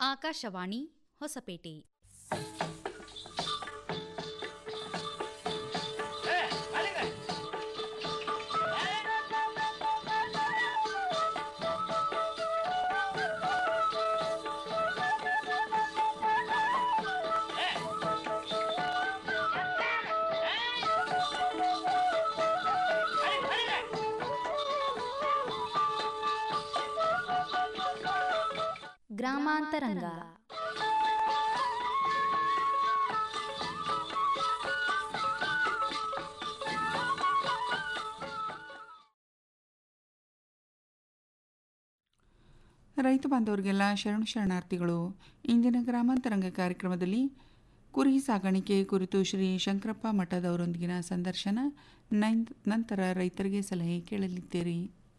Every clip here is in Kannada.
ಆಕಾಶವಾಣಿ ಹೊಸಪೇಟೆ ಗ್ರಾಮಾಂತರಂಗ ರೈತ ಬಾಂಧವರಿಗೆಲ್ಲ ಶರಣು ಶರಣಾರ್ಥಿಗಳು ಇಂದಿನ ಗ್ರಾಮಾಂತರಂಗ ಕಾರ್ಯಕ್ರಮದಲ್ಲಿ ಕುರಿ ಸಾಗಾಣಿಕೆ ಕುರಿತು ಶ್ರೀ ಶಂಕರಪ್ಪ ಮಠದವರೊಂದಿಗಿನ ಸಂದರ್ಶನ ನೈನ್- ನಂತರ ರೈತರಿಗೆ ಸಲಹೆ ಕೇಳಲಿದ್ದೀರಿ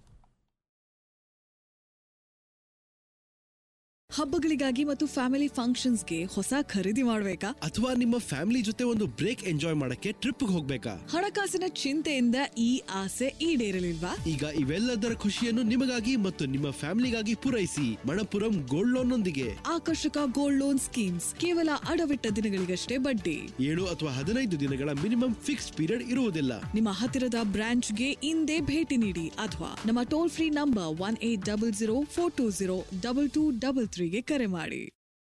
ಹಬ್ಬಗಳಿಗಾಗಿ ಮತ್ತು ಫ್ಯಾಮಿಲಿ ಫಂಕ್ಷನ್ಸ್ಗೆ ಹೊಸ ಖರೀದಿ ಮಾಡಬೇಕಾ ಅಥವಾ ನಿಮ್ಮ ಫ್ಯಾಮಿಲಿ ಜೊತೆ ಒಂದು ಬ್ರೇಕ್ ಎಂಜಾಯ್ ಮಾಡಕ್ಕೆ ಟ್ರಿಪ್ ಹೋಗ್ಬೇಕಾ ಹಣಕಾಸಿನ ಚಿಂತೆಯಿಂದ ಈ ಆಸೆ ಈಡೇರಲಿಲ್ವಾ ಈಗ ಇವೆಲ್ಲದರ ಖುಷಿಯನ್ನು ನಿಮಗಾಗಿ ಮತ್ತು ನಿಮ್ಮ ಫ್ಯಾಮಿಲಿಗಾಗಿ ಪೂರೈಸಿ ಮಣಪುರಂ ಗೋಲ್ಡ್ ಲೋನ್ ನೊಂದಿಗೆ ಆಕರ್ಷಕ ಗೋಲ್ಡ್ ಲೋನ್ ಸ್ಕೀಮ್ಸ್ ಕೇವಲ ಅಡವಿಟ್ಟ ದಿನಗಳಿಗಷ್ಟೇ ಬಡ್ಡಿ ಏಳು ಅಥವಾ ಹದಿನೈದು ದಿನಗಳ ಮಿನಿಮಮ್ ಫಿಕ್ಸ್ ಪೀರಿಯಡ್ ಇರುವುದಿಲ್ಲ ನಿಮ್ಮ ಹತ್ತಿರದ ಬ್ರಾಂಚ್ಗೆ ಇಂದೇ ಭೇಟಿ ನೀಡಿ ಅಥವಾ ನಮ್ಮ toll free number one eight double zero four two zero double two double ತ್ರೀಗೆ ಕರೆ ಮಾಡಿ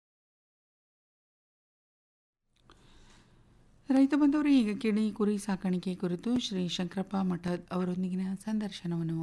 ರೈತ ಬಂದವರು ಈಗ ಕೇಳಿ ಕುರಿ ಸಾಕಾಣಿಕೆ ಕುರಿತು ಶ್ರೀ ಶಂಕರಪ್ಪ ಮಠದ್ ಅವರೊಂದಿಗಿನ ಸಂದರ್ಶನವನ್ನು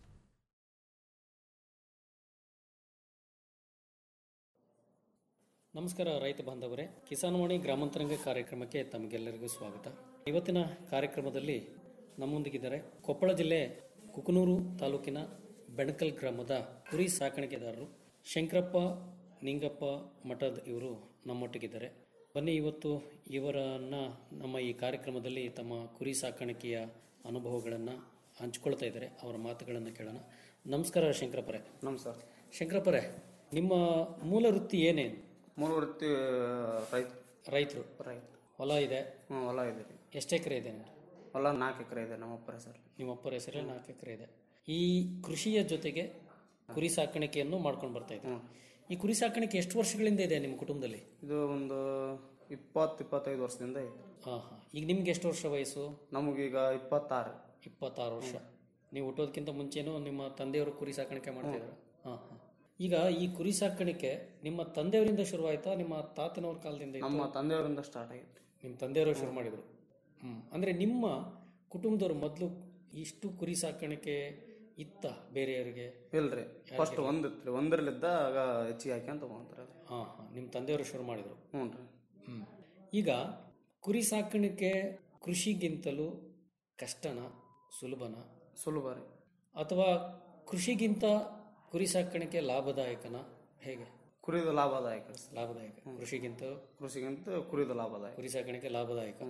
ನಮಸ್ಕಾರ ರೈತ ಬಾಂಧವರೇ ಕಿಸಾನ್ವಾಣಿ ಗ್ರಾಮಾಂತರಂಗ ಕಾರ್ಯಕ್ರಮಕ್ಕೆ ತಮಗೆಲ್ಲರಿಗೂ ಸ್ವಾಗತ ಇವತ್ತಿನ ಕಾರ್ಯಕ್ರಮದಲ್ಲಿ ನಮ್ಮೊಂದಿಗಿದ್ದಾರೆ ಕೊಪ್ಪಳ ಜಿಲ್ಲೆ ಕುಕನೂರು ತಾಲೂಕಿನ ಬೆಣಕಲ್ ಗ್ರಾಮದ ಕುರಿ ಸಾಕಾಣಿಕೆದಾರರು ಶಂಕರಪ್ಪ ನಿಂಗಪ್ಪ ಮಠದ್ ಇವರು ನಮ್ಮೊಟ್ಟಿಗಿದ್ದಾರೆ ಬನ್ನಿ ಇವತ್ತು ಇವರನ್ನ ನಮ್ಮ ಈ ಕಾರ್ಯಕ್ರಮದಲ್ಲಿ ತಮ್ಮ ಕುರಿ ಸಾಕಾಣಿಕೆಯ ಅನುಭವಗಳನ್ನು ಹಂಚ್ಕೊಳ್ತಾ ಇದ್ದಾರೆ ಅವರ ಮಾತುಗಳನ್ನು ಕೇಳೋಣ ನಮಸ್ಕಾರ ಶಂಕರಪ್ಪರೇ ನಮಸ್ಕಾರ ಶಂಕರಪ್ಪರೇ ನಿಮ್ಮ ಮೂಲ ವೃತ್ತಿ ಏನೇನು ಮೂಲ ವೃತ್ತಿ ರೈತ ರೈತರು ರೈತ ಹೊಲ ಇದೆ ಹ್ಞೂ ಹೊಲ ಇದೆ ರೀ ಎಷ್ಟು ಎಕರೆ ಇದೆ ನಿಮ್ದು ಹೊಲ ನಾಲ್ಕು ಎಕರೆ ಇದೆ ನಮ್ಮ ಅಪ್ಪರ ಹೆಸರು ನಿಮ್ಮ ಅಪ್ಪರ ಹೆಸರಲ್ಲಿ ನಾಲ್ಕು ಎಕರೆ ಇದೆ ಈ ಕೃಷಿಯ ಜೊತೆಗೆ ಕುರಿ ಸಾಕಾಣಿಕೆಯನ್ನು ಮಾಡ್ಕೊಂಡು ಬರ್ತಾ ಇದ್ದೀವಿ ಈ ಕುರಿ ಸಾಕಾಣಿಕೆ ಎಷ್ಟು ವರ್ಷಗಳಿಂದ ಇದೆ ನಿಮ್ಮ ಕುಟುಂಬದಲ್ಲಿ ಇದು ಒಂದು ಇಪ್ಪತ್ತು ಇಪ್ಪತ್ತೈದು ವರ್ಷದಿಂದ ಇದೆ ಹಾಂ ಹಾಂ ಈಗ ನಿಮ್ಗೆ ಎಷ್ಟು ವರ್ಷ ವಯಸ್ಸು ನಮಗೀಗ ಇಪ್ಪತ್ತಾರು ಇಪ್ಪತ್ತಾರು ವರ್ಷ ನೀವು ಹುಟ್ಟೋದಕ್ಕಿಂತ ಮುಂಚೆನೂ ನಿಮ್ಮ ತಂದೆಯವರು ಕುರಿ ಸಾಕಾಣಿಕೆ ಮಾಡ್ತಿದ್ರು ಹಾಂ ಹಾಂ ಈಗ ಈ ಕುರಿ ಸಾಕಾಣಿಕೆ ನಿಮ್ಮ ತಂದೆಯವರಿಂದ ಶುರುವಾಯ್ತಾ ನಿಮ್ಮ ತಾತನವ್ರ ಕಾಲದಿಂದ ಇತ್ತಾ? ನಮ್ಮ ತಂದೆಯವರಿಂದ ಸ್ಟಾರ್ಟ್ ಆಗಿತ್ತು ನಿಮ್ಮ ತಂದೆಯವರು ಶುರು ಮಾಡಿದ್ರು ಹ್ಮ್ ಅಂದ್ರೆ ನಿಮ್ಮ ಕುಟುಂಬದವ್ರು ಮೊದಲು ಇಷ್ಟು ಕುರಿ ಸಾಕಾಣಿಕೆ ಇತ್ತ ಬೇರೆಯವರಿಗೆ ಇಲ್ರಿ ಫಸ್ಟ್ ಒಂದಿತ್ತು ರೀ ಒಂದರಲ್ಲಿದ್ದ ಆಗ ಹೆಚ್ಚಿಗೆ ಹಾಕ್ಯಂತ ತಗೊಂತಾರೆ ಅದು ಹಾ ಹಾ ನಿಮ್ಮ ತಂದೆಯವರು ಶುರು ಮಾಡಿದ್ರು ಹ್ಞೂ ರೀ ಹ್ಮ್ ಈಗ ಕುರಿ ಸಾಕಾಣಿಕೆ ಕೃಷಿಗಿಂತಲೂ ಕಷ್ಟನ ಸುಲಭನ ಸುಲಭ ರೀ ಅಥವಾ ಕೃಷಿಗಿಂತ ಕುರಿ ಸಾಕಾಣಿಕೆ ಲಾಭದಾಯಕನ ಹೇಗೆ ಕುರಿದು ಲಾಭದಾಯಕ ರೀ ಸರ್. ಲಾಭದಾಯಕ ಕೃಷಿಗಿಂತ ಕೃಷಿಗಿಂತ ಕುರಿದು ಲಾಭದಾಯಕ ಕುರಿ ಸಾಕಾಣಿಕೆ ಲಾಭದಾಯಕ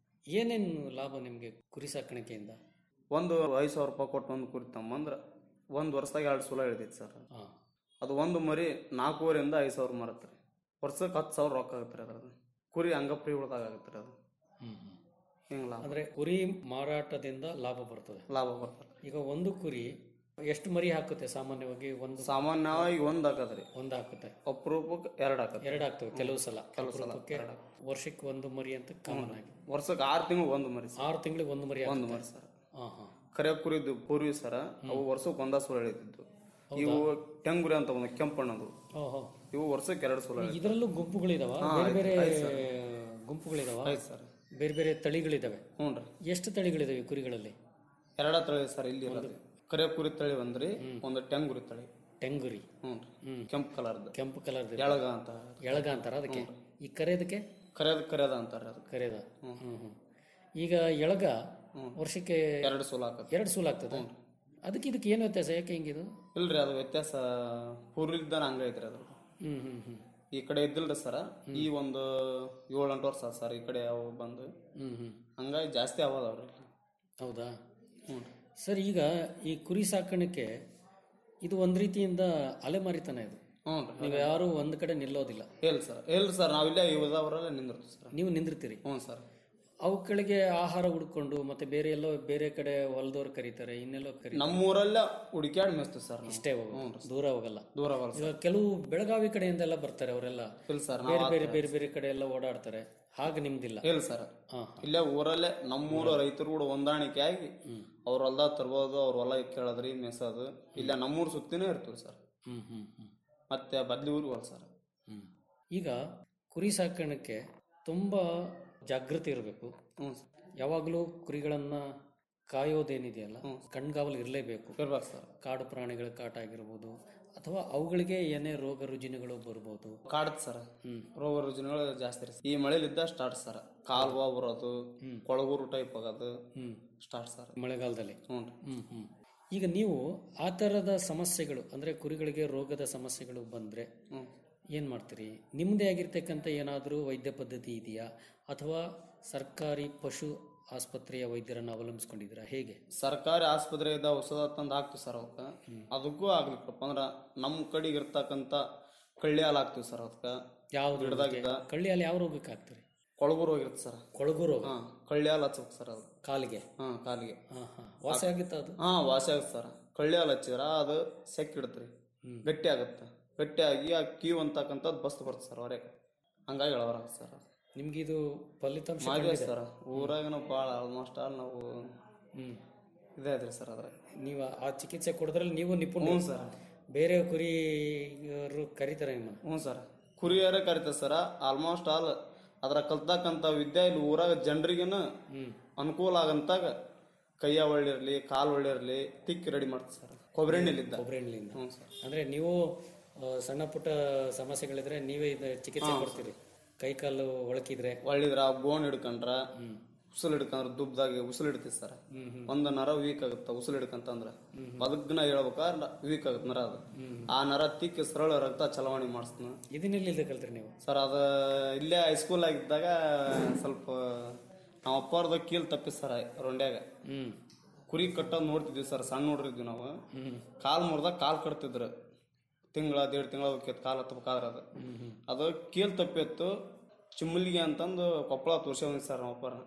ಏನೇನು ಲಾಭ ನಿಮಗೆ ಕುರಿ ಸಾಕಾಣಿಕೆಯಿಂದ ಒಂದು ಐದು ಸಾವಿರ ರೂಪಾಯಿ ಕೊಟ್ಟು ಒಂದು ಕುರಿ ತಮ್ಮಂದ್ರೆ ಒಂದು ವರ್ಷದಾಗ ಎರಡು ಸಲ ಹಿಡಿದೈತಿ ಸರ್ ಹಾ ಅದು ಒಂದು ಮರಿ ನಾಲ್ಕೂವರೆಯಿಂದ ಐದು ಸಾವಿರ ಮರತ್ತೆ ರೀ ವರ್ಷಕ್ಕೆ ಹತ್ತು ಸಾವಿರ ರೊಕ್ಕ ಆಗುತ್ತೆ ರೀ ಅದ್ರದ್ದು ಕುರಿ ಹಂಗಪ್ರಿ ಉಳ್ದಾಗ ಆಗುತ್ತೆ ರೀ ಅದು ಹ್ಮ್ ಹ್ಮ್ ಹಿಂಗೆ ಲಾಭ ಅಂದ್ರೆ ಕುರಿ ಮಾರಾಟದಿಂದ ಲಾಭ ಬರ್ತದೆ ಲಾಭ ಬರ್ತದೆ ಈಗ ಒಂದು ಕುರಿ ಎಷ್ಟು ಮರಿ ಹಾಕುತ್ತೆ ಸಾಮಾನ್ಯವಾಗಿ ಒಂದು ಸಾಮಾನ್ಯವಾಗಿ ಒಂದು ಹಾಕದ್ರಿ ಒಂದು ಹಾಕುತ್ತೆ ಅಪರೂಪಕ್ಕೆ ಎರಡು ಹಾಕದ್ರಿ ಎರಡು ಆಗ್ತವೆ ಕೆಲವು ಸಲ ಕೆಲವು ಸಲ ಅಪರೂಪಕ್ಕೆ ವರ್ಷಕ್ಕೆ ಒಂದು ಮರಿ ಅಂತ ಕಾಮನ್ ಆಗಿ ವರ್ಷಕ್ಕೆ ಆರು ತಿಂಗಳು ಒಂದು ಮರಿ ಸರ್ ಆರು ತಿಂಗಳಿಗೆ ಒಂದು ಮರಿ ಒಂದು ಆಗುತ್ತೆ ಮರಿ ಸರ್ ಹಾ ಹಾ ಕರೆ ಕುರಿದು ಪೂರ್ವಿ ಸರ ಅವು ವರ್ಷಕ್ಕೆ ಒಂದ ಸಲ ಎಳಿತಿದ್ದು ಇವು ಟೆಂಗುರಿ ಅಂತ ಒಂದು ಕೆಂಪಣ್ಣದು ಓಹೋ ಇವು ವರ್ಷಕ್ಕೆ ಎರಡು ಸಲ ಎಳಿತಿದ್ವು. ಇದರಲ್ಲೂ ಗುಂಪುಗಳಿದಾವ ಬೇರೆ ಬೇರೆ ಗುಂಪುಗಳಿದಾವ ಆಯ್ತು ಸರ್ ಬೇರೆ ಬೇರೆ ತಳಿಗಳಿದಾವೆ ಹ್ಞೂ ರೀ ಎಷ್ಟು ತಳಿಗಳಿದಾವೆ ಈ ಕುರಿಗಳಲ್ಲಿ ಎರಡ ತಳಿ ಸರ್ ಇಲ್ಲಿ ಇರೋದು ಕರೆ ಕುರಿ ತಳಿ ಒಂದ್ರಿ ಒಂದು ಟೆಂಗುರಿ ತಳಿ ಟೆಂಗುರಿ ಹ್ಞೂ ರೀ ಕೆಂಪು ಕಲರ್ದು ಕೆಂಪು ಕಲರ್ ಎಳಗ ಅಂತ ಎಳಗ ಅಂತಾರ ಅದಕ್ಕೆ ಈ ಕರೆದಕ್ಕೆ ಕರೆದ ಕರೆದ ಅಂತಾರೆ ಅದಕ್ಕೆ ಕರೆದ ಹ್ಮ್ ಹ್ಮ್ ಈಗ ಎಳಗ ವರ್ಷಕ್ಕೆ ಎರಡು ಸಲ ಹಾಕತ್ತೆ ಎರಡು ಸೂಲ್ ಆಗ್ತದೆ ಅದಕ್ಕೆ ಇದಕ್ಕೆ ಏನು ವ್ಯತ್ಯಾಸ ಯಾಕೆ ಹಿಂಗಿದು ಇಲ್ರಿ ಅದು ವ್ಯತ್ಯಾಸ ಪೂರ್ವಿಲ್ದಾನ ಹಂಗ ಐತ್ರಿ ಅದು ಹ್ಮ್ ಹ್ಮ್ ಹ್ಮ್ ಈ ಕಡೆ ಇದ್ದಿಲ್ರಿ ಸರ ಈ ಒಂದು ಏಳು ಎಂಟು ವರ್ಷ ಆತ್ ಸರ್ ಈ ಕಡೆ ಅವು ಬಂದು ಹ್ಮ್ ಹ್ಮ್ ಹಂಗಾಗಿ ಜಾಸ್ತಿ ಆಗೋದವ್ರಿ ಹೌದಾ ಸರ್ ಈಗ ಈ ಕುರಿ ಸಾಕಾಣಿಕೆ ಇದು ಒಂದ್ ರೀತಿಯಿಂದ ಅಲೆಮಾರಿತನ ಇದು ಹ್ಞೂ ರೀ ನೀವು ಯಾರು ಒಂದ್ ಕಡೆ ನಿಲ್ಲೋದಿಲ್ಲ ಇಲ್ಲ ಸರ್ ಇಲ್ಲ ಸರ್ ನಾವಿಲ್ಲೇ ಇವದವರೆಲ್ಲ ನಿಂದಿರ್ತೀವಿ ಸರ್ ನೀವು ನಿಂದಿರ್ತೀರಿ ಹ್ಞೂ ಸರ್ ಅವುಗಳಿಗೆ ಆಹಾರ ಹುಡ್ಕೊಂಡು ಮತ್ತೆ ಬೇರೆ ಎಲ್ಲೋ ಬೇರೆ ಕಡೆ ಹೊಲದವ್ರು ಕರೀತಾರೆ ಇನ್ನೆಲ್ಲೋ ಕರೀತಾರೆ ನಮ್ಮೂರಲ್ಲ ಹುಡುಕ್ಯಾಡ್ ಮೇಸ್ತೀವಿ ಸರ್ ನಾವು. ಇಷ್ಟೇ ಹೋಗೋದು ದೂರ ಹೋಗಲ್ಲ ದೂರ ಬರಲ್ಲ ಇವಾಗ ಕೆಲವು ಬೆಳಗಾವಿ ಕಡೆಯಿಂದೆಲ್ಲ ಬರ್ತಾರೆ ಅವರೆಲ್ಲ ಇಲ್ಲ ಸರ್ ಬೇರೆ ಬೇರೆ ಬೇರೆ ಬೇರೆ ಕಡೆ ಎಲ್ಲ ಓಡಾಡ್ತಾರೆ ಹಾಗೆ ನಿಮ್ದಿಲ್ಲ ಇಲ್ಲ ಸರ್ ಹಾ ಇಲ್ಲೇ ಊರಲ್ಲೇ ನಮ್ಮೂರ ರೈತರು ಕೂಡ ಹೊಂದಾಣಿಕೆ ಆಗಿ ಅವ್ರ ಹೊಲ್ದಾಗ ತರ್ಬೋದು ಅವ್ರ ಹೊಲ ಕೇಳದ್ರಿ ಮೇಸೋದು ಇಲ್ಲ ನಮ್ಮೂರ್ ಸುತ್ತಿನೇ ಇರ್ತೀವಿ ಸರ್ ಹ್ಮ್ ಹ್ಮ್ ಹ್ಮ್ ಮತ್ತೆ ಬದ್ಲಿ ಊರಿಗೆ ಹೋಲ್ ಸರ್ ಹ್ಮ್. ಈಗ ಕುರಿ ಸಾಕಾಣಿಕೆ ತುಂಬಾ ಜಾಗೃತಿ ಇರಬೇಕು ಹ್ಞೂ ಸರ್ ಯಾವಾಗಲೂ ಕುರಿಗಳನ್ನ ಕಾಯೋದೇನಿದೆಯಲ್ಲ ಕಣ್ಗಾವಲು ಇರಲೇಬೇಕು ಇರ್ಬೇಕು ಸರ್ ಕಾಡು ಪ್ರಾಣಿಗಳ ಕಾಟ ಆಗಿರ್ಬೋದು ಅಥವಾ ಅವುಗಳಿಗೆ ಏನೇ ರೋಗ ರುಜಿನಗಳು ಬರ್ಬೋದು ಕಾಡತ್ ಸರ್ ಹ್ಮ್. ರೋಗ ರುಜಿನಗಳು ಜಾಸ್ತಿ ರೀ ಈ ಮಳೆಲಿದ್ದ ಸ್ಟಾರ್ಟ್ ಸರ್ ಕಾಲ್ವಾ ಬರೋದು ಕೊಳಗೂರು ಟೈಪ್ ಆಗೋದು ಹ್ಮ್ ಸ್ಟಾರ್ಟ್ ಸರ್ ಮಳೆಗಾಲದಲ್ಲಿ ಹ್ಞೂ ರೀ ಹ್ಮ್ ಹ್ಮ್ ಈಗ ನೀವು ಆ ಥರದ ಸಮಸ್ಯೆಗಳು ಅಂದ್ರೆ ಕುರಿಗಳಿಗೆ ರೋಗದ ಸಮಸ್ಯೆಗಳು ಬಂದ್ರೆ ಹ್ಞೂ ಏನ್ ಮಾಡ್ತೀರಿ ನಿಮ್ಮದೇ ಆಗಿರ್ತಕ್ಕಂಥ ಏನಾದರೂ ವೈದ್ಯ ಪದ್ಧತಿ ಇದೆಯಾ ಅಥವಾ ಸರ್ಕಾರಿ ಪಶು ಆಸ್ಪತ್ರೆಯ ವೈದ್ಯರನ್ನು ಅವಲಂಬಿಸ್ಕೊಂಡಿದ್ದೀರಾ ಹೇಗೆ ಸರ್ಕಾರಿ ಆಸ್ಪತ್ರೆಯಿಂದ ಔಷಧ ತಂದು ಹಾಕ್ತಿವಿ ಸರ್ ಅವಕ್ಕೆ ಅದಕ್ಕೂ ಆಗ್ಲಿಕ್ಕಪ್ಪ ಅಂದ್ರ ನಮ್ಮ ಕಡೆಗೆ ಇರ್ತಕ್ಕಂಥ ಕಳ್ಳಿ ಹಾಲು ಹಾಕ್ತಿವಿ ಸರ್ ಅದಕ್ಕೆ ಯಾವ್ದು ಗಿಡದಾಗಿದ್ದ ಕಳ್ಳಿ ಹಾಲು ಯಾವ ರೋಗಕ್ಕೆ ಹಾಕ್ತೀರಿ ಕೊಳಗೂರು ಹೋಗಿರುತ್ತೆ ಸರ್ ಕೊಳಗು ರೋಗ ಹಾಂ ಕಳ್ಳಿ ಹಾಲು ಹಚ್ಬೇಕು ಸರ್ ಅದು ಕಾಲಿಗೆ ಹಾಂ ಕಾಲಿಗೆ ಹಾ ಹಾ ವಾಸಿ ಆಗಿತ್ತ ಅದು ಹಾಂ ವಾಸಿ ಆಗುತ್ತೆ ಸರ್ ಕಳ್ಳಿ ಹಾಲು ಹಚ್ಚಿದ್ರ ಅದು ಸೆಕ್ ಇಡುತ್ತೆ ರೀ ಗಟ್ಟಿ ಆಗುತ್ತೆ ಗಟ್ಟಿಯಾಗಿ ಆ ಕ್ಯೂ ಅಂತಕ್ಕಂಥದ್ದು ಬಸ್ ಬರುತ್ತೆ ಸರ್ ಹೊರಗೆ ಹಂಗಾಗಿ ಎಳವರಾಗುತ್ತೆ ಸರ್ ಅದು ನಿಮ್ಗೆ ಇದು ಫಲಿತಾಂಶ ಮಾಡಿದೆ ಕಂಡಿದೆ? ಸರ್ ಊರಾಗನು ಭಾಳ ಆಲ್ಮೋಸ್ಟ್ ಆಲ್ ನಾವು ಹ್ಮ್ ಇದೇ ಅದ್ರಿ ಸರ್ ಅದ್ರಾಗ ನೀವು ಆ ಚಿಕಿತ್ಸೆ ಕೊಡೋದ್ರಲ್ಲಿ ನೀವು ನಿಪುಣ ಹ್ಞೂ ಸರ್ ಬೇರೆ ಕುರಿಯವರು ಕರೀತಾರೆ ನಿಮ್ಮನ್ನ ಹ್ಞೂ ಸರ್ ಕುರಿಯರೇ ಕರಿತಾರೆ ಸರ್ ಆಲ್ಮೋಸ್ಟ್ ಆಲ್ ಅದ್ರ ಕಲ್ತಕ್ಕಂಥ ವಿದ್ಯೆ ಇಲ್ಲಿ ಊರಾಗ ಜನರಿಗೇನು ಅನುಕೂಲ ಆಗಂತಾಗ ಕೈಯ ಒಳ್ಳಿರ್ಲಿ ಕಾಲು ಒಳ್ಳಿರ್ಲಿ ತಿಕ್ಕಿ ರೆಡಿ ಮಾಡ್ತಾರೆ ಸರ್ ಕೊಬ್ಬರಿ ಎಣ್ಣೆಲಿದ್ದ ಕೊಬ್ಬರಿ ಎಣ್ಣೆಯಿಂದ ಹ್ಞೂ ಸರ್ ಅಂದ್ರೆ ನೀವು ಆ, ಸಣ್ಣ ಪುಟ್ಟ ಸಮಸ್ಯೆಗಳಿದ್ರೆ ನೀವೇ ಇದು ಚಿಕಿತ್ಸೆ ಕೊಡ್ತೀರಿ ಕೈ ಕಾಲು ಒಳಕಿದ್ರೆ ಒಳ್ಳಿದ್ರ ಗೋಣ್ ಹಿಡ್ಕೊಂಡ್ರ ಉಸುಲ್ ಹಿಡ್ಕೊಂಡ್ರ ದುಬ್ದಾಗಿ ಉಸುಲ್ ಹಿಡ್ತೀವಿ ಸರ್ ಒಂದು ನರ ವೀಕ್ ಆಗುತ್ತೆ ಉಸುಲ್ ಹಿಡ್ಕಂತಂದ್ರ ಬದುಕ್ನ ಹೇಳ್ಬೇಕಾದ್ರೆ ವೀಕ್ ಆಗುತ್ತೆ ನರ ಅದು ಆ ನರ ತಿಕ್ಕಿ ಸರಳ ರಕ್ತ ಚಲಾವಣೆ ಮಾಡಿಸ್ತಾನ ಇದನ್ನೆಲ್ಲಿಂದ ಕಲ್ತ್ರಿ ನೀವು ಸರ್ ಅದು ಇಲ್ಲೇ ಹೈಸ್ಕೂಲ್ ಆಗಿದ್ದಾಗ ಸ್ವಲ್ಪ ನಮ್ಮ ಅಪ್ಪಾರ್ದ ಕೀಲ್ ತಪ್ಪಿ ಸರ್ ರೊಂಡ್ಯಾಗ ಹ್ಮ್ ಕುರಿ ಕಟ್ಟೋದು ನೋಡ್ತಿದ್ವಿ ಸರ್ ಸಣ್ಣ ನೋಡ್ರಿದ್ವಿ ನಾವು ಕಾಲ್ ಮುರ್ದಾಗ ಕಾಲ್ ಕಟ್ತಿದ್ರು ತಿಂಗಳ ದೇಡ್ ತಿಂಗಳ ಹೋಗ್ಯತ್ ಕಾಲ್ ಹತ್ಬೇಕಾದ್ರೆ ಅದು ಅದು ಕೀಲ್ ತಪ್ಪಿತ್ತು ಚಿಮ್ಮಲಿಗೆ ಅಂತಂದು ಕೊಪ್ಪಳ ತೋರ್ಸ್ಯಾವ ಸರ್ ನಮ್ಮ ಅಪ್ಪಾರ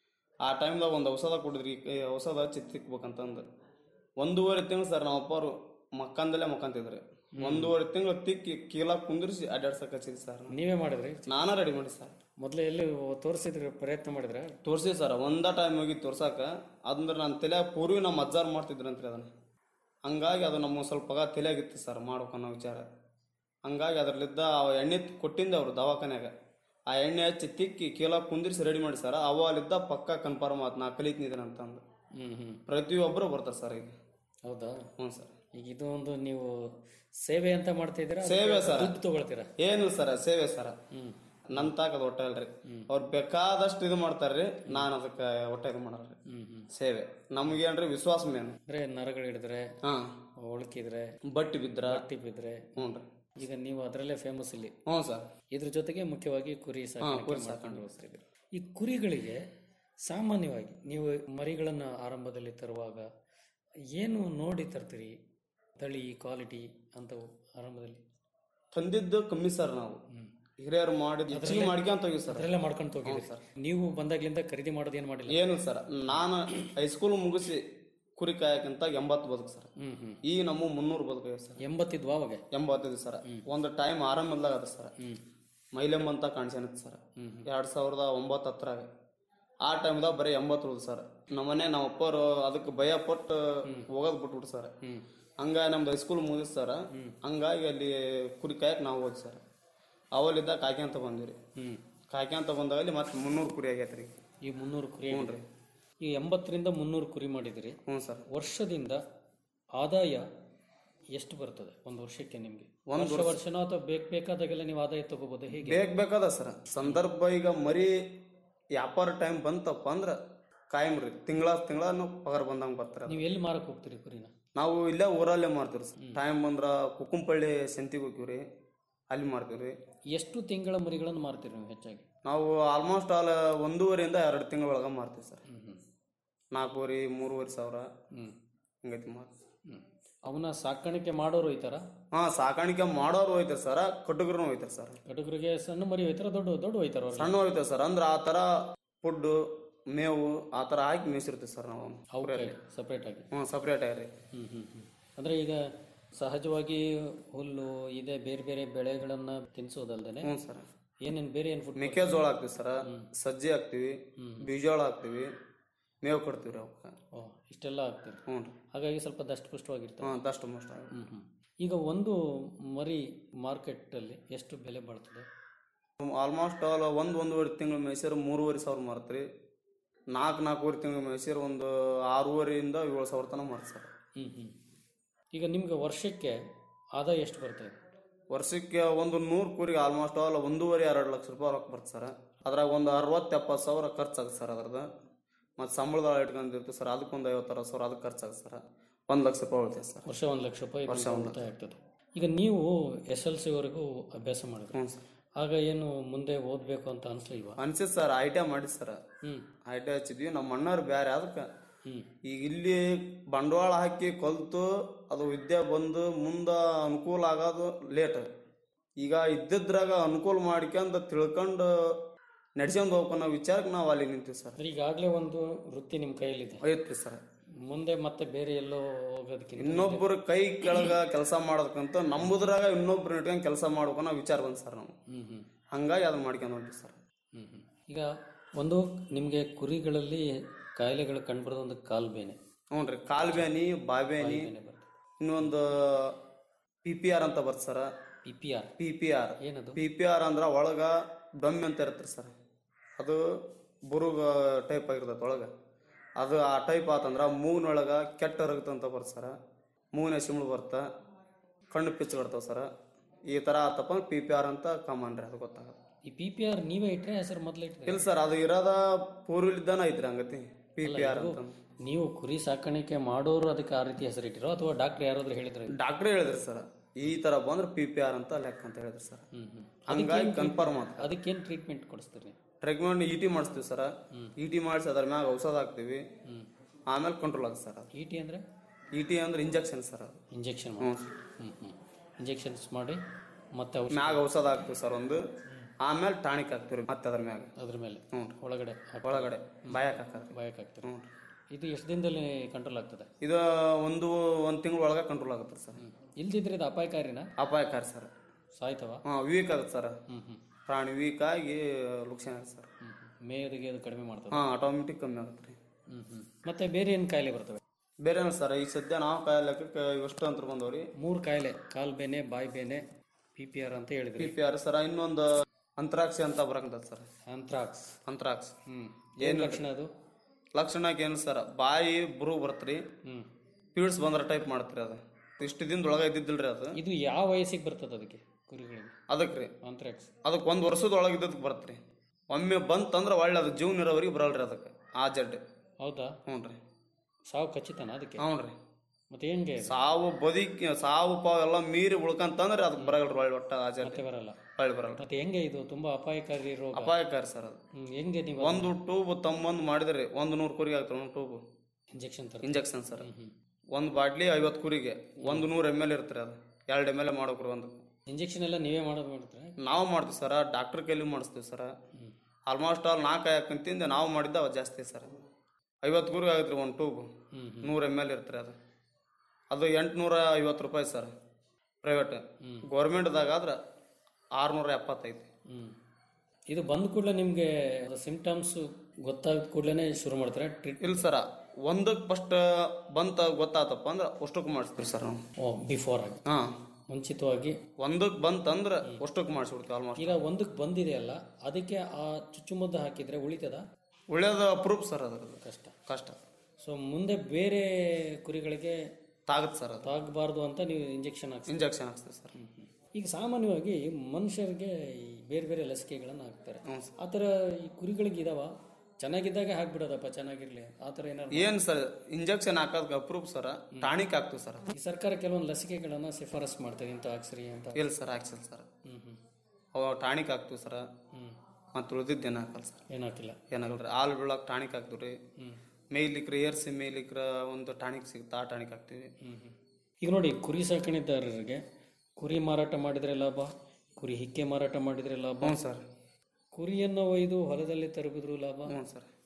ಆ ಟೈಮ್ದಾಗ ಒಂದು ಔಷಧ ಕೊಡಿದ್ರಿ ಈ ಔಷಧ ಹಚ್ಚಿ ತಿಕ್ಬೇಕಂತಂದು ಒಂದೂವರೆ ತಿಂಗಳು ಸರ್ ನಮ್ಮ ಅಪ್ಪಾರು ಮಕ್ಕಂದಲ್ಲೇ ಮಕ್ಕಂತಿದ್ರಿ ಒಂದೂವರೆ ತಿಂಗಳು ತಿಕ್ಕಿ ಕೀಲಾಗ ಕುಂದಿರಿಸಿ ಅಡ್ಡಾಡ್ಸಕ್ ಹಚ್ಚಿದ್ವಿ ಸರ್ ನೀವೇ ಮಾಡಿದ್ರಿ ನಾನ ರೆಡಿ ಮಾಡಿ ಸರ್ ಮೊದಲು ಎಲ್ಲಿ ತೋರಿಸಿದ್ರಿ ಪ್ರಯತ್ನ ಮಾಡಿದ್ರ ತೋರ್ಸಿ ಸರ್ ಒಂದ ಟೈಮ್ ಹೋಗಿ ತೋರ್ಸಾಕ ಅಂದ್ರೆ ನನ್ನ ತಲೆ ಪೂರ್ವಿ ನಮ್ಮ ಅಜ್ಜಾರ್ ಮಾಡ್ತಿದ್ರಂತ್ರಿ ಅದನ್ನ ಹಂಗಾಗಿ ಅದು ನಮ್ಮ ಸ್ವಲ್ಪ ತಲೆಯಾಗಿತ್ತು ಸರ್ ಮಾಡ್ಬೇಕನ್ನೋ ವಿಚಾರ ಹಂಗಾಗಿ ಅದ್ರಲ್ಲಿದ್ದ ಆ ಎಣ್ಣೆ ಕೊಟ್ಟಿಂದ ಅವ್ರು ದವಾಖಾನ್ಯಾಗ ಆ ಎಣ್ಣೆ ಹಚ್ಚಿ ತಿಕ್ಕಿ ಕೀಲ ಕುಂದಿರಿಸಿ ರೆಡಿ ಮಾಡಿ ಸರ್ ಅವ ಅಲ್ಲಿದ್ದ ಪಕ್ಕ ಕನ್ಫರ್ಮ್ ಆತ್ ನಾ ಕಲಿತಿದ್ದೀನಿ ಅಂತಂದು ಹ್ಮ್ ಹ್ಮ್ ಪ್ರತಿಯೊಬ್ಬರು ಬರ್ತಾರೆ ಸರ್ ಈಗ ಹೌದಾ ಹ್ಞೂ ಸರ್ ಈಗ ಇದು ಒಂದು ನೀವು ಸೇವೆ ಅಂತ ಮಾಡ್ತಾ ಇದ್ದೀರಾ ಸೇವೆ ಸರ್. ದುಡ್ಡು ತಗೊಳ್ತೀರಾ ಏನು ಸರ ಸೇವೆ ಸರ ಹ್ಮ್ ನನ್ ತಾಕದ ಹೊಟ್ಟೆ ಅಲ್ರಿ ಅವ್ರು ಬೇಕಾದಷ್ಟು ಇದು ಮಾಡ್ತಾರ್ರಿ ನಾನು ಅದಕ್ಕೆ ಹೊಟ್ಟೆ ಇದು ಮಾಡಲ್ರಿ ಹ್ಮ್ ಹ್ಮ್ ಸೇವೆ ನಮ್ಗೇನ್ರಿ ವಿಶ್ವಾಸ ಮೇನ್ ಅಂದ್ರೆ ನರಗಳು ಹಿಡಿದ್ರೆ ಹಾ ಒಳಕಿದ್ರೆ ಬಟ್ಟಿ ಬಿದ್ರ ಹಟ್ಟಿ ಬಿದ್ರೆ ಹ್ಞೂ ರೀ ಈಗ ನೀವು ಅದರಲ್ಲೇ ಫೇಮಸ್ ಇಲ್ಲಿ ಹ್ಞೂ ಸರ್ ಇದ್ರ ಜೊತೆಗೆ ಮುಖ್ಯವಾಗಿ ಕುರಿ ಸಾಕಾಣಿಕೆ ಮಾಡ್ಕೊಂಡು ಹೋಗ್ತಿದ್ದೀರಿ ಈ ಕುರಿಗಳಿಗೆ ಸಾಮಾನ್ಯವಾಗಿ ನೀವು ಮರಿಗಳನ್ನು ಆರಂಭದಲ್ಲಿ ತರುವಾಗ ಏನು ನೋಡಿ ತರ್ತೀರಿ ತಳಿ ಕ್ವಾಲಿಟಿ ಅಂತವು ಆರಂಭದಲ್ಲಿ ತಂದಿದ್ದು ಕಮ್ಮಿ ಸರ್ ನಾವು ಹಿರಿಯರು ಮಾಡಿದ್ ಹೆಚ್ಚಿಗೆ ಮಾಡ್ಕೊಂತ ಹೋಗಿ ಸರ್ ಅದರಲ್ಲೇ ಮಾಡ್ಕೊಂಡು ಹೋಗಿದ್ದೀರಿ ನೀವು ಬಂದಾಗ್ಲಿಂದ ಖರೀದಿ ಮಾಡೋದು ಏನು ಮಾಡಿಲ್ಲ ಏನು ಸರ್ ನಾನು ಹೈಸ್ಕೂಲ್ ಮುಗಿಸಿ ಕುರಿ ಕಾಯಕಂತ ಎಂಬತ್ತು ಬದುಕು ಸರ್ ಹ್ಮ್ ಹ್ಮ್ ಈಗ ನಮ್ಮ ಮುನ್ನೂರು ಬದುಕು ಸರ್ ಎಂಬತ್ತಿದ್ವಾ ಅವಾಗ ಎಂಬತ್ತೈದು ಸರ್ ಒಂದು ಟೈಮ್ ಆರಂಭದಾಗ ಅದ ಸರ್ ಹ್ಮ್ ಮೈಲೆಮ್ ಅಂತ ಕಾಣಿಸ್ಯಾನತ್ ಸರ್ ಎರಡ್ ಸಾವಿರದ ಒಂಬತ್ತು ಹತ್ತರಾಗ ಆ ಟೈಮ್ದಾಗ ಬರೀ ಎಂಬತ್ತು ಉಳ್ದು ಸರ್ ನಮ್ಮನೆ ನಮ್ಮ ಅಪ್ಪರು ಅದಕ್ಕೆ ಭಯ ಪಟ್ಟು ಹೋಗೋದ್ ಬಿಟ್ಬಿಟ್ಟು ಸರ್ ಹ್ಮ್ ಹಂಗಾಗಿ ನಮ್ದು ಹೈಸ್ಕೂಲ್ ಮುಗಿಸ್ ಸರ್ ಹಂಗಾಗಿ ಅಲ್ಲಿ ಕುರಿ ಕಾಯಕ್ ನಾವು ಹೋದ್ ಸರ್ ಅವಲ್ಲಿದ್ದ ಕಾಯ್ಕೊಂತ ಬಂದಿರಿ ಹ್ಮ್ ಕಾಯ್ಕೊಂತ ಬಂದಾಗ ಅಲ್ಲಿ ಮತ್ತೆ ಮುನ್ನೂರು ಕುರಿ ಆಗೈತ್ರಿ ಈ ಮುನ್ನೂರು ಕುರಿ ಈ ಎಂಬತ್ತರಿಂದ ಮುನ್ನೂರು ಕುರಿ ಮಾಡಿದಿರಿ ಹ್ಞೂ ಸರ್ ವರ್ಷದಿಂದ ಆದಾಯ ಎಷ್ಟು ಬರ್ತದೆ ಒಂದು ವರ್ಷಕ್ಕೆ ನಿಮಗೆ ಒಂದ್ ವರ್ಷ ವರ್ಷನೋ ಅಥವಾ ಬೇಕು ಬೇಕಾದಾಗೆಲ್ಲ ನೀವು ಆದಾಯ ತಗೋಬಹುದು ಹೇಗೆ ಬೇಕ್ ಬೇಕಾದ ಸರ್ ಸಂದರ್ಭ ಈಗ ಮರಿ ವ್ಯಾಪಾರ ಟೈಮ್ ಬಂತಪ್ಪ ಅಂದ್ರ ಕಾಯಂ ರೀ ತಿಂಗಳ ತಿಂಗಳ ಪಗಾರ ಬಂದಂಗ ಬರ್ತಾರ ನೀವು ಎಲ್ಲಿ ಮಾರಕ್ ಹೋಗ್ತೀರಿ ಕುರಿನ ನಾವು ಇಲ್ಲೇ ಊರಲ್ಲೇ ಮಾಡ್ತೀವಿ ಸರ್ ಟೈಮ್ ಬಂದ್ರ ಕುಕ್ಕುಂಪಳ್ಳಿ ಸಂತಿಗೆ ಹೋಗ್ತೀವ್ರಿ ಅಲ್ಲಿ ಮಾಡ್ತೀವ್ರಿ ಎಷ್ಟು ತಿಂಗಳ ಮರಿಗಳನ್ನು ಮಾರ್ತೀರಿ ನೀವು ಹೆಚ್ಚಾಗಿ ನಾವು ಆಲ್ಮೋಸ್ಟ್ ಆಲ್ ಒಂದೂವರೆಯಿಂದ ಎರಡು ತಿಂಗಳ ಒಳಗ ಮಾರ್ತೀವಿ ಸರ್ ಹ್ಮ್ ಹ್ಮ್ ನಾಲ್ಕೂವರೆ ಮೂರುವರೆ ಸಾವಿರ ಹ್ಮ್ ಹಿಂಗೈತಿ ಮಾರ್ತೀವಿ ಹ್ಮ್ ಅವನ್ನ ಸಾಕಾಣಿಕೆ ಮಾಡೋರು ಹೋಯ್ತಾರ ಹಾ ಸಾಕಾಣಿಕೆ ಮಾಡೋರು ಹೋಯ್ತಾರೆ ಸರ್ ಕಟುಗರು ಹೋಯ್ತಾರೆ ಸರ್ ಕಟುಕರಿಗೆ ಸಣ್ಣ ಮರಿ ಹೋಯ್ತಾರ ದೊಡ್ಡ ದೊಡ್ಡ ಹೋಯ್ತಾರ ಅವ್ರು ಸಣ್ಣ ಹೋಯ್ತಾರೆ ಸರ್ ಅಂದ್ರ ಆ ತರ ಫುಡ್ ಮೇವು ಆ ಥರ ಹಾಕಿ ಮೇಯಿಸಿರ್ತೀವಿ ಸರ್ ನಾವು ಅವಕ್ಕೆ ಸಪ್ರೇಟ್ ಆಗಿ ಹ್ಞೂ ಸಪ್ರೇಟ್ ಆಗಿ ಹ್ಮ್ ಹ್ಮ್ ಹ್ಮ್ ಅಂದ್ರೆ ಈಗ ಸಹಜವಾಗಿ ಹುಲ್ಲು ಇದೆ ಬೇರೆ ಬೇರೆ ಬೆಳೆಗಳನ್ನ ತಿನ್ಸೋದಲ್ದೇನೆ ಹ್ಞೂ ಸರ್ ಏನೇನ್ ಬೇರೆ ಏನ್ ಫುಡ್ ಮೆಕ್ಕೆಜೋಳ ಹಾಕ್ತೀವಿ ಸರ್ ಸಜ್ಜೆ ಹಾಕ್ತೀವಿ ಬೀಜೋಳ ಹಾಕ್ತೀವಿ ಮೇವು ಕೊಡ್ತೀವಿ ರೀ ಅವಕ್ಕೆ ಓ ಇಷ್ಟೆಲ್ಲ ಆಗ್ತದೆ ಹ್ಞೂ ರೀ ಹಾಗಾಗಿ ಸ್ವಲ್ಪ ದಷ್ಟಪುಷ್ಟವಾಗಿರ್ತವೆ ಹ್ಞೂ ದಷ್ಟು ಮೋಸ್ಟ್ ಹ್ಮ್ ಹ್ಮ್ ಈಗ ಒಂದು ಮರಿ ಮಾರ್ಕೆಟ್ ಅಲ್ಲಿ ಎಷ್ಟು ಬೆಲೆ ಬಾಳ್ತದೆ ಆಲ್ಮೋಸ್ಟ್ ಆಲ್ ಒಂದು ಒಂದೂವರೆ ತಿಂಗಳು ಮೇಯ್ಸಿರ ಮೂರುವರೆ ಸಾವಿರ ಮಾರ್ತ್ರಿ ನಾಲ್ಕು ನಾಲ್ಕೂವರೆ ತಿಂಗಳು ಮೇಯ್ಸಿರ ಒಂದು ಆರೂವರೆಯಿಂದ ಏಳು ಸಾವಿರ ತನಕ ಮಾರ್ತ ಸರ್ ಹ್ಮ್ ಹ್ಮ್ ಈಗ ನಿಮ್ಗೆ ವರ್ಷಕ್ಕೆ ಆದಾಯ ಎಷ್ಟು ಬರ್ತದೆ ವರ್ಷಕ್ಕೆ ಒಂದು ನೂರು ಕುರಿಗೆ ಆಲ್ಮೋಸ್ಟ್ ಆಲ್ ಒಂದೂವರೆ ಎರಡು ಲಕ್ಷ ರೂಪಾಯಿ ರೊಕ್ಕ ಬರ್ತದೆ ಸರ್ ಅದ್ರಾಗ ಒಂದು ಅರವತ್ತು ಎಪ್ಪತ್ತು ಸಾವಿರ ಖರ್ಚಾಗುತ್ತೆ ಸರ್ ಅದ್ರದ್ದು ಮತ್ತು ಸಂಬಳದ ಇಟ್ಕೊಂಡಿರ್ತೀವಿ ಸರ್ ಅದಕ್ಕೊಂದು ಐವತ್ತು ಅರವತ್ತು ಸಾವಿರ ಅದಕ್ಕೆ ಖರ್ಚಾಗುತ್ತೆ ಸರ್ ಒಂದು ಲಕ್ಷ ರೂಪಾಯಿ ಉಳಿತೈತೆ ಸರ್ ವರ್ಷ ಒಂದು ಲಕ್ಷ ರೂಪಾಯಿ ಉಳಿತಾಯ ಆಗ್ತದೆ ಈಗ ನೀವು ಎಸ್ ಎಲ್ ಸಿವರೆಗೂ ಅಭ್ಯಾಸ ಮಾಡಿದ್ರಿ ಹ್ಞೂ ಸರ್ ಆಗ ಏನು ಮುಂದೆ ಓದಬೇಕು ಅಂತ ಅನ್ಸ್ಲಿಲ್ವಾ ಅನ್ಸಿತ್ತು ಸರ್ ಐ ಟಿ ಐ ಮಾಡಿದ್ದು ಸರ್ ಹ್ಮ್ ಐ ಟಿ ಐ ಹಚ್ಚಿದ್ವಿ ನಮ್ಮ ಅಣ್ಣವ್ರು ಬೇರೆ ಅದಕ್ಕೆ ಹ್ಮ್ ಈಗ ಇಲ್ಲಿ ಬಂಡವಾಳ ಹಾಕಿ ಕಲ್ತು ಅದು ವಿದ್ಯೆ ಬಂದು ಮುಂದೆ ಅನುಕೂಲ ಆಗೋದು ಲೇಟ್ ಈಗ ಇದ್ದಿದ್ರಾಗ ಅನುಕೂಲ ಮಾಡ್ಕೊಂಡು ತಿಳ್ಕೊಂಡು ನಡ್ಸ್ಕೊಂಡು ಹೋಗ್ಕೊಂಡು ವಿಚಾರಕ್ಕೆ ನಾವು ಅಲ್ಲಿ ನಿಂತೀವಿ ಸರ್ ಅಂದ್ರೆ ಈಗಾಗಲೇ ಒಂದು ವೃತ್ತಿ ನಿಮ್ಮ ಕೈಯಲ್ಲಿದೆ ಐತ್ರಿ ಸರ್ ಮುಂದೆ ಮತ್ತೆ ಬೇರೆ ಎಲ್ಲೋ ಹೋಗೋದಕ್ಕಿಂತ ಇನ್ನೊಬ್ಬರ ಕೈ ಕೆಳಗ ಕೆಲಸ ಮಾಡೋದಕ್ಕಂತ ನಂಬುದ್ರಾಗ ಇನ್ನೊಬ್ರು ಇಟ್ಕೊಂಡು ಕೆಲಸ ಮಾಡ್ಕೊಂಡು ನಾವು ವಿಚಾರ ಬಂದ್ ಸರ್ ನಾವು ಹ್ಮ್ ಹ್ಮ್ ಹಂಗಾಗಿ ಅದನ್ನ ಮಾಡ್ಕೊಂಡು ಹೊಂಟಿವಿ ಸರ್ ಹ್ಮ್ ಹ್ಮ್ ಈಗ ಒಂದು ನಿಮಗೆ ಕುರಿಗಳಲ್ಲಿ ಕಾಯಿಲೆಗಳು ಕಂಡುಬರೋದು ಒಂದು ಕಾಲು ಬೇನೆ ಹ್ಞೂ ರೀ ಕಾಲ್ ಬ್ಯಾನಿ ಬಾಬ್ಯಾನಿ ಬೇನೆ ಬರ್ತದೆ ಇನ್ನೊಂದು ಪಿ ಪಿ ಆರ್ ಅಂತ ಬರ್ತದೆ sir P P R P P R ಏನದು ಪಿ ಪಿ ಆರ್ ಅಂದ್ರೆ ಒಳಗ ಡೊಮ್ಮೆ ಅಂತ ಇರುತ್ತೆ ಸರ್ ಅದು ಬುರುಗ ಟೈಪ್ ಆಗಿರ್ತೈತೆ ಒಳಗೆ ಅದು ಆ ಟೈಪ್ ಆತಂದ್ರೆ ಮೂಗಿನೊಳಗೆ ಕೆಟ್ಟ ರಗತ ಅಂತ ಬರುತ್ತೆ ಸರ್ ಮೂಗಿನ ಶಿಮ್ಳು ಬರ್ತ ಕಣ್ಣು ಪಿಚ್ಚು ಬರ್ತಾವೆ ಸರ್ ಈ ಥರ ಆತಪ್ಪ ಪಿ ಪಿ ಆರ್ ಅಂತ ಕಾಮನ್ ರೀ ಅದು ಗೊತ್ತಾಗತ್ತೆ ಈ ಪಿ ಪಿ ಆರ್ ನೀವೇ ಇಟ್ರೆ ಹೆಸರು ಮೊದಲು ಇಟ್ರೆ ಇಲ್ಲ ಸರ್ ಅದು ಇರೋದ ಪೂರ್ವಿಲಿದ್ದಾನ ಐತ್ರಿ ಹಂಗತಿ ಪಿ ಪಿ ಆರ್ ಅಂತ ನೀವು ಕುರಿ ಸಾಕಾಣಿಕೆ ಮಾಡೋರು ಅದಕ್ಕೆ ಆ ರೀತಿ ಹೆಸರಿಟ್ಟಿರೋ ಅಥವಾ ಡಾಕ್ಟರ್ ಯಾರಾದ್ರೂ ಹೇಳಿದ್ರೆ ಡಾಕ್ಟ್ರೇ ಹೇಳಿದ್ರಿ ಸರ್ ಈ ಥರ ಬಂದ್ರೆ ಪಿ ಪಿ ಆರ್ ಅಂತ ಲೆಕ್ಕ ಅಂತ ಹೇಳಿದ್ರಿ ಸರ್ ಹ್ಮ್ ಹ್ಮ್ ಹಂಗಾಗಿ ಕನ್ಫರ್ಮ್ ಆತ ಅದಕ್ಕೇನು ಟ್ರೀಟ್ಮೆಂಟ್ ಕೊಡಿಸ್ತೀರಿ ಟ್ರೀಟ್ಮೆಂಟ್ ಇ ಟಿ ಮಾಡಿಸ್ತೀವಿ ಸರ್ ಇ ಟಿ ಮಾಡಿಸಿ ಅದ್ರ ಮ್ಯಾಗ ಔಷಧ ಹಾಕ್ತೀವಿ ಆಮೇಲೆ ಕಂಟ್ರೋಲ್ ಆಗುತ್ತೆ ಸರ್ ಅದು ಇ ಟಿ ಅಂದ್ರೆ ಇ ಟಿ ಅಂದ್ರೆ ಇಂಜೆಕ್ಷನ್ ಸರ್ ಅದು ಇಂಜೆಕ್ಷನ್ ಹ್ಞೂ ಹ್ಮ್ ಹ್ಮ್ ಇಂಜೆಕ್ಷನ್ಸ್ ಮಾಡಿ ಮತ್ತೆ ಔಷಧ ಮ್ಯಾಗ ಔಷಧ ಹಾಕ್ತೀವಿ ಸರ್ ಒಂದು ಆಮೇಲೆ ಟಾಣಿಕ್ ಹಾಕ್ತೀವಿ ಮತ್ತೆ ಅದ್ರ ಮ್ಯಾಗ ಅದ್ರ ಮೇಲೆ ಹ್ಞೂ ಒಳಗಡೆ ಹಾಕಿ ಒಳಗಡೆ ಬಾಯಕ್ ಹಾಕೋದು ಬಾಯಕ್ಕೆ ಹಾಕ್ತೀರಿ ಹ್ಞೂ ಇದು ಎಷ್ಟು ದಿನದಲ್ಲಿ ಕಂಟ್ರೋಲ್ ಆಗ್ತದೆ ಇದು ಒಂದು ಒಂದು ತಿಂಗಳ ಒಳಗೆ ಕಂಟ್ರೋಲ್ ಆಗುತ್ತೆ ಸರ್ ಇಲ್ದಿದ್ರೆ ಇದು ಅಪಾಯಕಾರಿನ ಅಪಾಯಕಾರಿ ಸರ್ ಸಾಯ್ತವ ಹಾಂ ವೀಕ್ ಆಗುತ್ತೆ ಸರ್ ಹ್ಮ್ ಹ್ಮ್ ಪ್ರಾಣಿ ವೀಕ್ ಆಗಿ ಲುಕ್ಷಣ ಆಗುತ್ತೆ ಸರ್ ಹ್ಮ್ ಮೇಯರಿಗೆ ಅದು ಕಡಿಮೆ ಮಾಡ್ತದೆ ಹಾಂ ಆಟೋಮೆಟಿಕ್ ಕಮ್ಮಿ ಆಗುತ್ತೆ ರೀ ಹ್ಮ್ ಹ್ಮ್ ಮತ್ತೆ ಬೇರೆ ಏನು ಕಾಯಿಲೆ ಬರ್ತವೆ ಬೇರೆ ಸರ್ ಈಗ ಸದ್ಯ ನಾವು ಕಾಯಿ ಲೆಕ್ಕಕ್ಕೆ ಇಷ್ಟು ಅಂತ ಬಂದವ್ರಿ ಮೂರು ಕಾಯಿಲೆ ಕಾಲ್ ಬೇನೆ ಬಾಯಿ ಬೇನೆ ಪಿ ಪಿ ಆರ್ ಅಂತ ಪಿ ಹೇಳಿದ್ರಿ ಪಿ ಆರ್ ಸರ್ ಇನ್ನೊಂದು ಅಂತ್ರಾಕ್ಷಿ ಅಂತ ಬರಕಂತದ ಸರ್ ಅಂತ್ರಾಕ್ಸ್ ಅಂತ್ರಾಕ್ಷ ಹ್ಮ್ ಏನ್ ಲಕ್ಷಣ ಅದು ಲಕ್ಷಣಕ್ಕೆ ಏನು ಸರ್ ಬಾಯಿ ಬುರು ಬರ್ತ್ರಿ ಹ್ಮ್ ಪೀಡ್ಸ್ ಬಂದ್ರ ಟೈಪ್ ಮಾಡ್ತೀರಿ ಅದು ಇಷ್ಟು ದಿನದೊಳಗೆ ಇದ್ದಿದ್ದಿಲ್ರಿ ಅದು ಇದು ಯಾವ ವಯಸ್ಸಿಗೆ ಬರ್ತದೆ ಅದಕ್ಕೆ ಕುರಿಗಳಿಗೆ ಅದಕ್ಕೆ ರೀ ಅಂತ್ರಾಕ್ಸ್ ಅದಕ್ಕೆ ಒಂದು ವರ್ಷದೊಳಗೆ ಇದ್ದದಕ್ಕೆ ಬರತ್ರಿ ಒಮ್ಮೆ ಬಂತಂದ್ರೆ ಒಳ್ಳೆ ಅದು ಜೀವನ ಇರೋವರೆಗೆ ಬರಲ್ರಿ ಅದಕ್ಕೆ ಆ ಜಡ್ ಹೌದಾ ಹ್ಞೂ ರೀ ಸಾವು ಖಚಿತನ ಅದಕ್ಕೆ ಹ್ಞೂ ರೀ ಮತ್ತೆ ಹೆಂಗೆ ಇದು? ಸಾವು ಬದುಕಿ ಸಾವು ಪಾವು ಎಲ್ಲ ಮೀರಿ ಉಳ್ಕಂತಂದ್ರೆ ಅದಕ್ಕೆ ಬರಲ್ರಿ ಒಳ್ಳೆ ಒಟ್ಟ ಆ ಜಡ್ ಮತ್ತೆ ಬರಲ್ಲ ಒಳ್ಳೆ ಬರಲ್ಲ ಮತ್ತೆ ಹೆಂಗೆ ಇದು ತುಂಬಾ ಅಪಾಯಕಾರಿ ರೋಗ ಅಪಾಯಕಾರಿ ಸರ್ ಅದು ಹ್ಮ್, ಹೆಂಗೆ ನೀವು ಒಂದು ಟೂಬ್ ತಮ್ಮಂದು ಮಾಡಿದ್ರಿ ಒಂದು ನೂರು ಕುರಿಗೆ ಆಗ್ತದೆ ಒಂದು ಟೂಬ್ ಇಂಜೆಕ್ಷನ್ ತರ ಇಂಜೆಕ್ಷನ್ ಸರ್ ಒಂದು ಬಾಟ್ಲಿ ಐವತ್ತು ಕುರಿಗೆ ಒಂದು ನೂರು ಎಮ್ ಎಲ್ ಇರ್ತಾರೆ ಅದು ಎರಡು ಎಮ್ ಎಲ್ ಮಾಡ್ಬೇಕ್ರಿ ಒಂದು ಇಂಜೆಕ್ಷನ್ ಎಲ್ಲ ನೀವೇ ಮಾಡೋದು ಮಾಡಿದ್ರೆ ನಾವು ಮಾಡ್ತೀವಿ ಸರ ಡಾಕ್ಟರ್ ಕೈಲಿ ಮಾಡಿಸ್ತೀವಿ ಸರ ಆಲ್ಮೋಸ್ಟ್ ಆಲ್ ನಾಲ್ಕು ಹಾಕಂತಿಂದ ನಾವು ಮಾಡಿದ್ದ ಅವು ಜಾಸ್ತಿ ಸರ್ ಐವತ್ತು ಕುರಿಗೆ ಆಗತ್ತೆ ರೀ ಒಂದು ಟೂಬ್ ಹ್ಮ್ ನೂರು ಎಮ್ ಎಲ್ ಇರ್ತಾರೆ ಅದು ಅದು ಎಂಟುನೂರ ಐವತ್ತು ರೂಪಾಯಿ ಸರ್ ಪ್ರೈವೇಟ್ ಗೌರ್ಮೆಂಟ್ದಾಗ ಆದ್ರೆ ಆರುನೂರ ಎಪ್ಪತ್ತೈತಿ ಹ್ಮ್ ಇದು ಬಂದ ಕೂಡಲೇ ನಿಮಗೆ ಸಿಂಪ್ಟಮ್ಸ್ ಗೊತ್ತಾದ ಕೂಡಲೇ ಶುರು ಮಾಡ್ತಾರೆ ಟ್ರೀಟ್ ಇಲ್ಲ ಸರ ಒಂದಕ್ಕೆ ಫಸ್ಟ್ ಬಂತ ಗೊತ್ತಾತಪ್ಪ ಅಂದ್ರೆ ಅಷ್ಟಕ್ಕೆ ಮಾಡಿಸ್ತೀವಿ ಸರ್ ನಾವು ಓ ಬಿಫೋರ್ ಆಗಿ ಹಾಂ ಮುಂಚಿತವಾಗಿ ಒಂದಕ್ಕೆ ಬಂತಂದ್ರೆ ಅಷ್ಟಕ್ಕೆ ಮಾಡಿಸ್ಬಿಡ್ತೀವಿ ಆಲ್ಮೋಸ್ಟ್ ಈಗ ಒಂದಕ್ಕೆ ಬಂದಿದೆಯಲ್ಲ ಅದಕ್ಕೆ ಆ ಚುಚ್ಚುಮದ್ದು ಹಾಕಿದ್ರೆ ಉಳಿತದ ಒಳ್ಳೇದು ಅಪ್ರೂಫ್ ಸರ್ ಅದ್ರದ್ದು ಕಷ್ಟ ಕಷ್ಟ ಸೊ ಮುಂದೆ ಬೇರೆ ಕುರಿಗಳಿಗೆ ತಾಗತ್ ಸರ್ ಅದು ತಾಗಬಾರ್ದು ಅಂತ ನೀವು ಇಂಜೆಕ್ಷನ್ ಹಾಕ್ಸಿ ಇಂಜೆಕ್ಷನ್ ಹಾಕ್ತೀವಿ ಸರ್ ಈಗ ಸಾಮಾನ್ಯವಾಗಿ ಮನುಷ್ಯರಿಗೆ ಈ ಬೇರೆ ಬೇರೆ ಲಸಿಕೆಗಳನ್ನು ಹಾಕ್ತಾರೆ ಹ್ಞೂ ಆ ಥರ ಈ ಕುರಿಗಳಿಗೆ ಇದಾವ ಚೆನ್ನಾಗಿದ್ದಾಗ ಹಾಕ್ಬಿಡೋದಪ್ಪ ಚೆನ್ನಾಗಿರ್ಲಿ ಆ ಥರ ಏನಾದ್ರು ಏನ್ ಸರ್ ಇಂಜೆಕ್ಷನ್ ಹಾಕೋದಕ್ಕೆ ಅಪ್ರೂವ್ ಸರ್ ಟಾಣಿಕ್ ಹಾಕ್ತೀವಿ ಸರ್ ಈ ಸರ್ಕಾರ ಕೆಲವೊಂದು ಲಸಿಕೆಗಳನ್ನ ಶಿಫಾರಸ್ ಮಾಡ್ತಾರೆ ಇಂಥ ಹಾಕ್ಸ್ರಿ ಅಂತ ಇಲ್ಲ ಸರ್ ಹಾಕ್ಸಿಲ್ಲ ಸರ್ ಹ್ಮ್ ಹ್ಮ್ ಅವ ಟಾಣಿಕ್ ಹಾಕ್ತೀವಿ ಸರ್ ಹ್ಮ್ ಮತ್ತು ಉಳಿದಿದ್ದು ಏನು ಹಾಕಲ್ಲ ಸರ್ ಏನಾಗಿಲ್ಲ ಏನಾಗಲ್ಲ ರೀ ಹಾಲು ಬೀಳಕ್ಕೆ ಟಾಣಿಕ್ ಹಾಕ್ತೀವಿ ರೀ ಹ್ಮ್ ಮೇಯ್ಲಿಕ್ರೆ ಏರ್ಸಿ ಮೇಯ್ಲಿಕ್ರೆ ಒಂದು ಟಾಣಿಕ್ ಸಿಗುತ್ತೆ ಆ ಟಾಣಿಕ್ ಹಾಕ್ತೀವಿ ಹ್ಮ್ ಹ್ಮ್ ಈಗ ನೋಡಿ ಕುರಿ ಸಾಕಾಣಿಕೆದಾರರಿಗೆ ಕುರಿ ಮಾರಾಟ ಮಾಡಿದ್ರೆ ಲಾಭ ಕುರಿ ಹಿಕ್ಕೆ ಮಾರಾಟ ಮಾಡಿದ್ರೆ ಲಾಭ ಹ್ಞೂ ಸರ್ ಕುರಿಯನ್ನು ಒಯ್ದು ಹೊಲದಲ್ಲಿ ತರಗಿದ್ರು ಲಾಭ ಹ್ಞೂ ಸರ್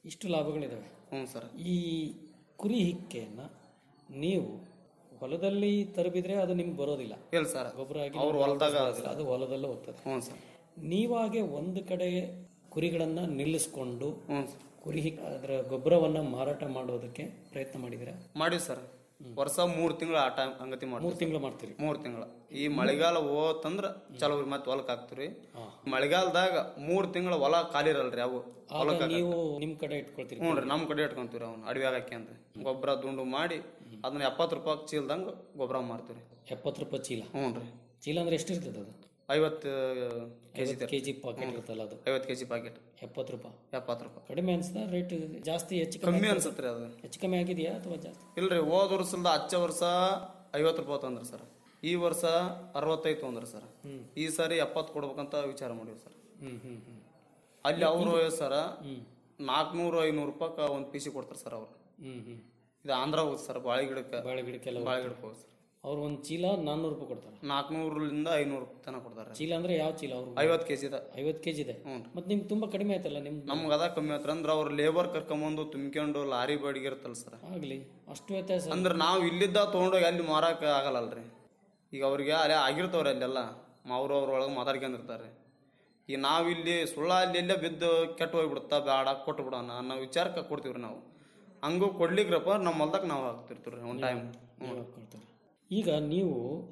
ಇಷ್ಟು ಲಾಭಗಳಿದಾವೆ ಹ್ಞೂ ಸರ್ ಈ ಕುರಿ ಹಿಕ್ಕೆಯನ್ನು ನೀವು ಹೊಲದಲ್ಲಿ ತರಬಿದ್ರೆ ಅದು ನಿಮ್ಗೆ ಬರೋದಿಲ್ಲ ಇಲ್ಲ ಸರ್ ಗೊಬ್ಬರ ಆಗಿ ಅವ್ರು ಹೊಲ್ದಾಗ ಬರೋದಿಲ್ಲ, ಅದು ಹೊಲದಲ್ಲೇ ಹೋಗ್ತದೆ ಹ್ಞೂ ಸರ್ ನೀವಾಗೆ ಒಂದು ಕಡೆ ಕುರಿಗಳನ್ನ ನಿಲ್ಲಿಸ್ಕೊಂಡು ಹ್ಞೂ ಸರ್ ಕುರಿ ಹಿಕ್ ಅದರ ಗೊಬ್ಬರವನ್ನ ಮಾರಾಟ ಮಾಡೋದಕ್ಕೆ ಪ್ರಯತ್ನ ಮಾಡಿದ್ರೆ ಮಾಡಿವಿ ಸರ್ ವರ್ಷ ಮೂರು ತಿಂಗಳು ಆ ಟೈಮ್ ಹಂಗತಿ ಮಾಡಿ ಮೂರು ತಿಂಗಳು ಮಾಡ್ತೀರಿ ಮೂರು ತಿಂಗಳ ಈ ಮಳೆಗಾಲ ಹೋತಂದ್ರ ಚಲೋ ರೀ ಮತ್ತೆ ಹೊಲಕ್ಕೆ ಹಾಕ್ತಿವ್ರಿ ಮಳೆಗಾಲದಾಗ ಮೂರು ತಿಂಗಳ ಹೊಲ ಖಾಲಿ ಇರಲ್ರಿ ಅವು ಆಗ ನೀವು ನಿಮ್ಮ ಕಡೆ ಇಟ್ಕೊಳ್ತೀರಿ ಹ್ಞೂ ರೀ ನಮ್ಮ ಕಡೆ ಇಟ್ಕೊಂತೀವಿ ಅವ್ನು ಅಡವಿ ಹಾಕಿ ಅಂತ ಗೊಬ್ಬರ ದುಂಡು ಮಾಡಿ ಅದನ್ನ ಎಪ್ಪತ್ತು ರೂಪಾಯಿ ಚೀಲ್ದಂಗೆ ಗೊಬ್ಬರ ಮಾರ್ತೀವಿ ಎಪ್ಪತ್ತು ರೂಪಾಯಿ ಚೀಲ ಹ್ಞೂ ರೀ ಚೀಲ ಅಂದ್ರೆ ಎಷ್ಟಿರ್ತದೆ ಅದು ಐವತ್ತು K G K G packet ಇರುತ್ತಲ್ಲ ಅದು ಐವತ್ತು ಕೆ ಜಿ ಪ್ಯಾಕೆಟ್ ಎಪ್ಪತ್ತು ರೂಪಾಯಿ ಎಪ್ಪತ್ತು ರೂಪಾಯಿ ಕಡಿಮೆ ಅನ್ಸದ ರೇಟ್ ಜಾಸ್ತಿ ಹೆಚ್ಚು ಕಮ್ಮಿ ಕಮ್ಮಿ ಅನ್ಸತ್ತೆ ರೀ ಅದು ಹೆಚ್ಚು ಕಮ್ಮಿ ಆಗಿದೆಯಾ ಅಥವಾ ಜಾಸ್ತಿ ಇಲ್ರಿ ಹೋದ ವರ್ಷದ ಹಚ್ಚ ವರ್ಷ ಐವತ್ತು ರೂಪಾಯಿ ತಂದ್ರಿ ಸರ್ ಈ ವರ್ಷ ಅರವತ್ತೈದು ತೊಂದ್ರಿ ಸರ್ ಈ ಸಾರಿ ಎಪ್ಪತ್ತು ಕೊಡ್ಬೇಕಂತ ವಿಚಾರ ಮಾಡಿವಿ ಸರ್ ಹ್ಮ್ ಹ್ಮ್ ಹ್ಮ್ ಅಲ್ಲಿ ಅವರು ಸರ ನಾಲ್ಕುನೂರು ಐನೂರು ರೂಪಾಯಿ ಒಂದು ಪೀಸಿ ಕೊಡ್ತಾರೆ ಸರ್ ಅವ್ರು ಹ್ಮ್ ಹ್ಮ್ ಇದು ಆಂಧ್ರ ಹೋಗುತ್ತೆ ಸರ್ ಬಾಳೆ ಗಿಡಕ್ಕೆ ಬಾಳೆ ಗಿಡಕ್ಕೆಲ್ಲ ಬಾಳೆ ಗಿಡಕ್ಕೆ ಹೋಗುತ್ತೆ ಸರ್ ಅವ್ರು ಒಂದು ಚೀಲ ನಾನ್ನೂರು ರೂಪಾಯಿ ಕೊಡ್ತಾರೆ ನಾಲ್ಕುನೂರರಿಂದ ಐನೂರು ರೂಪಾಯಿ ತನಕ ಕೊಡ್ತಾರೆ ಚೀಲ ಅಂದ್ರೆ ಯಾವ ಚೀಲ ಅವರು ಐವತ್ತು ಕೆ ಜಿದ ಐವತ್ತು ಕೆಜಿ ಇದೆ ಹ್ಞೂ ಮತ್ತೆ ನಿಮ್ಗೆ ತುಂಬಾ ಕಡಿಮೆ ಆಯ್ತಲ್ಲ ನಿಮ್ದು ನಮ್ಗೆ ಅದ ಕಮ್ಮಿ ಆತ್ರ ಅಂದ್ರೆ ಅವ್ರು ಲೇಬರ್ ಕರ್ಕೊಂಬಂದು ತುಂಬ್ಕೊಂಡು ಲಾರಿ ಬಾಡಿಗೆ ಇರುತ್ತಲ್ಲ ಸರ್ ಆಗ್ಲಿ ಅಷ್ಟು ವ್ಯತ್ಯಾಸ ಅಂದ್ರೆ ನಾವು ಇಲ್ಲಿದ್ದ ತೊಗೊಂಡೋಗಿ ಅಲ್ಲಿ ಮಾರಾಕ ಆಗಲ್ಲಲ್ರಿ ಈಗ ಅವ್ರಿಗೆ ಅಲ್ಲೇ ಆಗಿರ್ತಾವ್ರಿ ಅಲ್ಲೆಲ್ಲ ಅವ್ರು ಅವ್ರ ಒಳಗೆ ಮಾತಾಡ್ಕೊಂಡಿರ್ತಾರೆ ಈಗ ನಾವು ಇಲ್ಲಿ ಸುಳ್ಳ ಅಲ್ಲಿ ಎಲ್ಲೇ ಬಿದ್ದು ಕೆಟ್ಟು ಹೋಗ್ಬಿಡುತ್ತಾ ಬೇಡ ಕೊಟ್ಟು ಬಿಡೋಣ ಅನ್ನೋ ವಿಚಾರಕ್ಕೆ ಕೊಡ್ತೀವ್ರಿ ನಾವು ಹಂಗೂ ಕೊಡ್ಲಿಕ್ರಪ್ಪ ನಮ್ಮ ಹೊಲ್ದಾಗ ನಾವು ಹಾಕ್ತಿರ್ತೀವ್ರಿ ಒಂದು ಟೈಮ್ ನೀವ್ ಹಾಕ್ಕೊಳ್ತೀರಿ. ಈಗ ನೀವು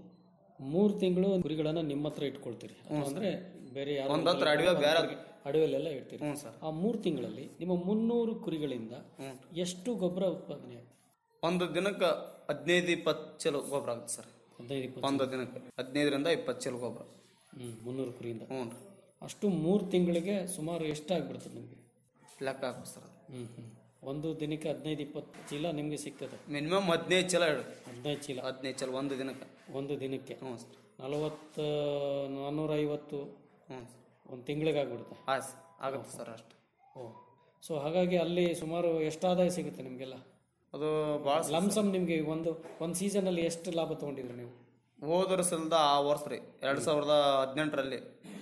ಮೂರು ತಿಂಗಳು ಕುರಿಗಳನ್ನ ನಿಮ್ಮ ಹತ್ರ ಇಟ್ಕೊಳ್ತೀರಿ ಅಥವಾ ಅಂದ್ರೆ ಬೇರೆ ಯಾರೋ ಒಂದ್ ಹತ್ರ ಅಡವಿ ಬೇರೆ ಅಡವಿಯಲ್ಲೆಲ್ಲ ಇಡ್ತೀರಿ ಹ್ಞೂ ಸರ್ ಆ ಮೂರು ತಿಂಗಳಲ್ಲಿ ನಿಮ್ಮ ಮುನ್ನೂರು ಕುರಿಗಳಿಂದ ಎಷ್ಟು ಗೊಬ್ಬರ ಉತ್ಪಾದನೆ ಆಗುತ್ತೆ ಒಂದು ದಿನಕ್ಕೆ ಹದಿನೈದು ಇಪ್ಪತ್ತು ಚಲೋ ಗೊಬ್ಬರ ಆಗುತ್ತೆ ಸರ್ ಹದಿನೈದು ಇಪ್ಪತ್ತು ಒಂದು ದಿನಕ್ಕೆ ಹದಿನೈದರಿಂದ ಇಪ್ಪತ್ತು ಚಲೋ ಗೊಬ್ಬರ ಹ್ಮ್ ಮುನ್ನೂರು ಕುರಿಯಿಂದ ಹ್ಞೂ ರೀ ಅಷ್ಟು ಮೂರು ತಿಂಗಳಿಗೆ ಸುಮಾರು ಎಷ್ಟಾಗ್ಬಿಡ್ತದೆ ನಿಮಗೆ ಲೆಕ್ಕ ಹಾಕ್ಬೇಕು ಸರ್ ಅದು ಹ್ಮ್ ಹ್ಮ್ ಒಂದು ದಿನಕ್ಕೆ ಹದಿನೈದು ಇಪ್ಪತ್ತು ಚೀಲ ನಿಮಗೆ ಸಿಗ್ತದೆ ಮಿನಿಮಮ್ ಹದಿನೈದು ಚಲ ಇಡು ಹದಿನೈದು ಚೀಲ ಹದಿನೈದು ಚಲ ಒಂದು ದಿನಕ್ಕೆ ಒಂದು ದಿನಕ್ಕೆ ಹ್ಞೂ ಸರ್ ನಲವತ್ತು ನಾನ್ನೂರೈವತ್ತು ಹ್ಞೂ ಒಂದು ತಿಂಗಳಿಗೆ ಆಗ್ಬಿಡುತ್ತೆ ಆಯ್ತು ಆಗುತ್ತೆ ಸರ್ ಅಷ್ಟು ಓ ಸೊ ಹಾಗಾಗಿ ಅಲ್ಲಿ ಸುಮಾರು ಎಷ್ಟು ಆದಾಯ ಸಿಗುತ್ತೆ ನಿಮಗೆಲ್ಲ ಅದು ಭಾಳ ಲಮ್ಸಮ್ ನಿಮಗೆ ಒಂದು ಒಂದು ಸೀಸನಲ್ಲಿ ಎಷ್ಟು ಲಾಭ ತೊಗೊಂಡಿದ್ರಿ ನೀವು ಹೋದ ವರ್ಷದ ಆ ವರ್ಷ ರೀ ಎರಡು ಸಾವಿರದ ಹದಿನೆಂಟರಲ್ಲಿ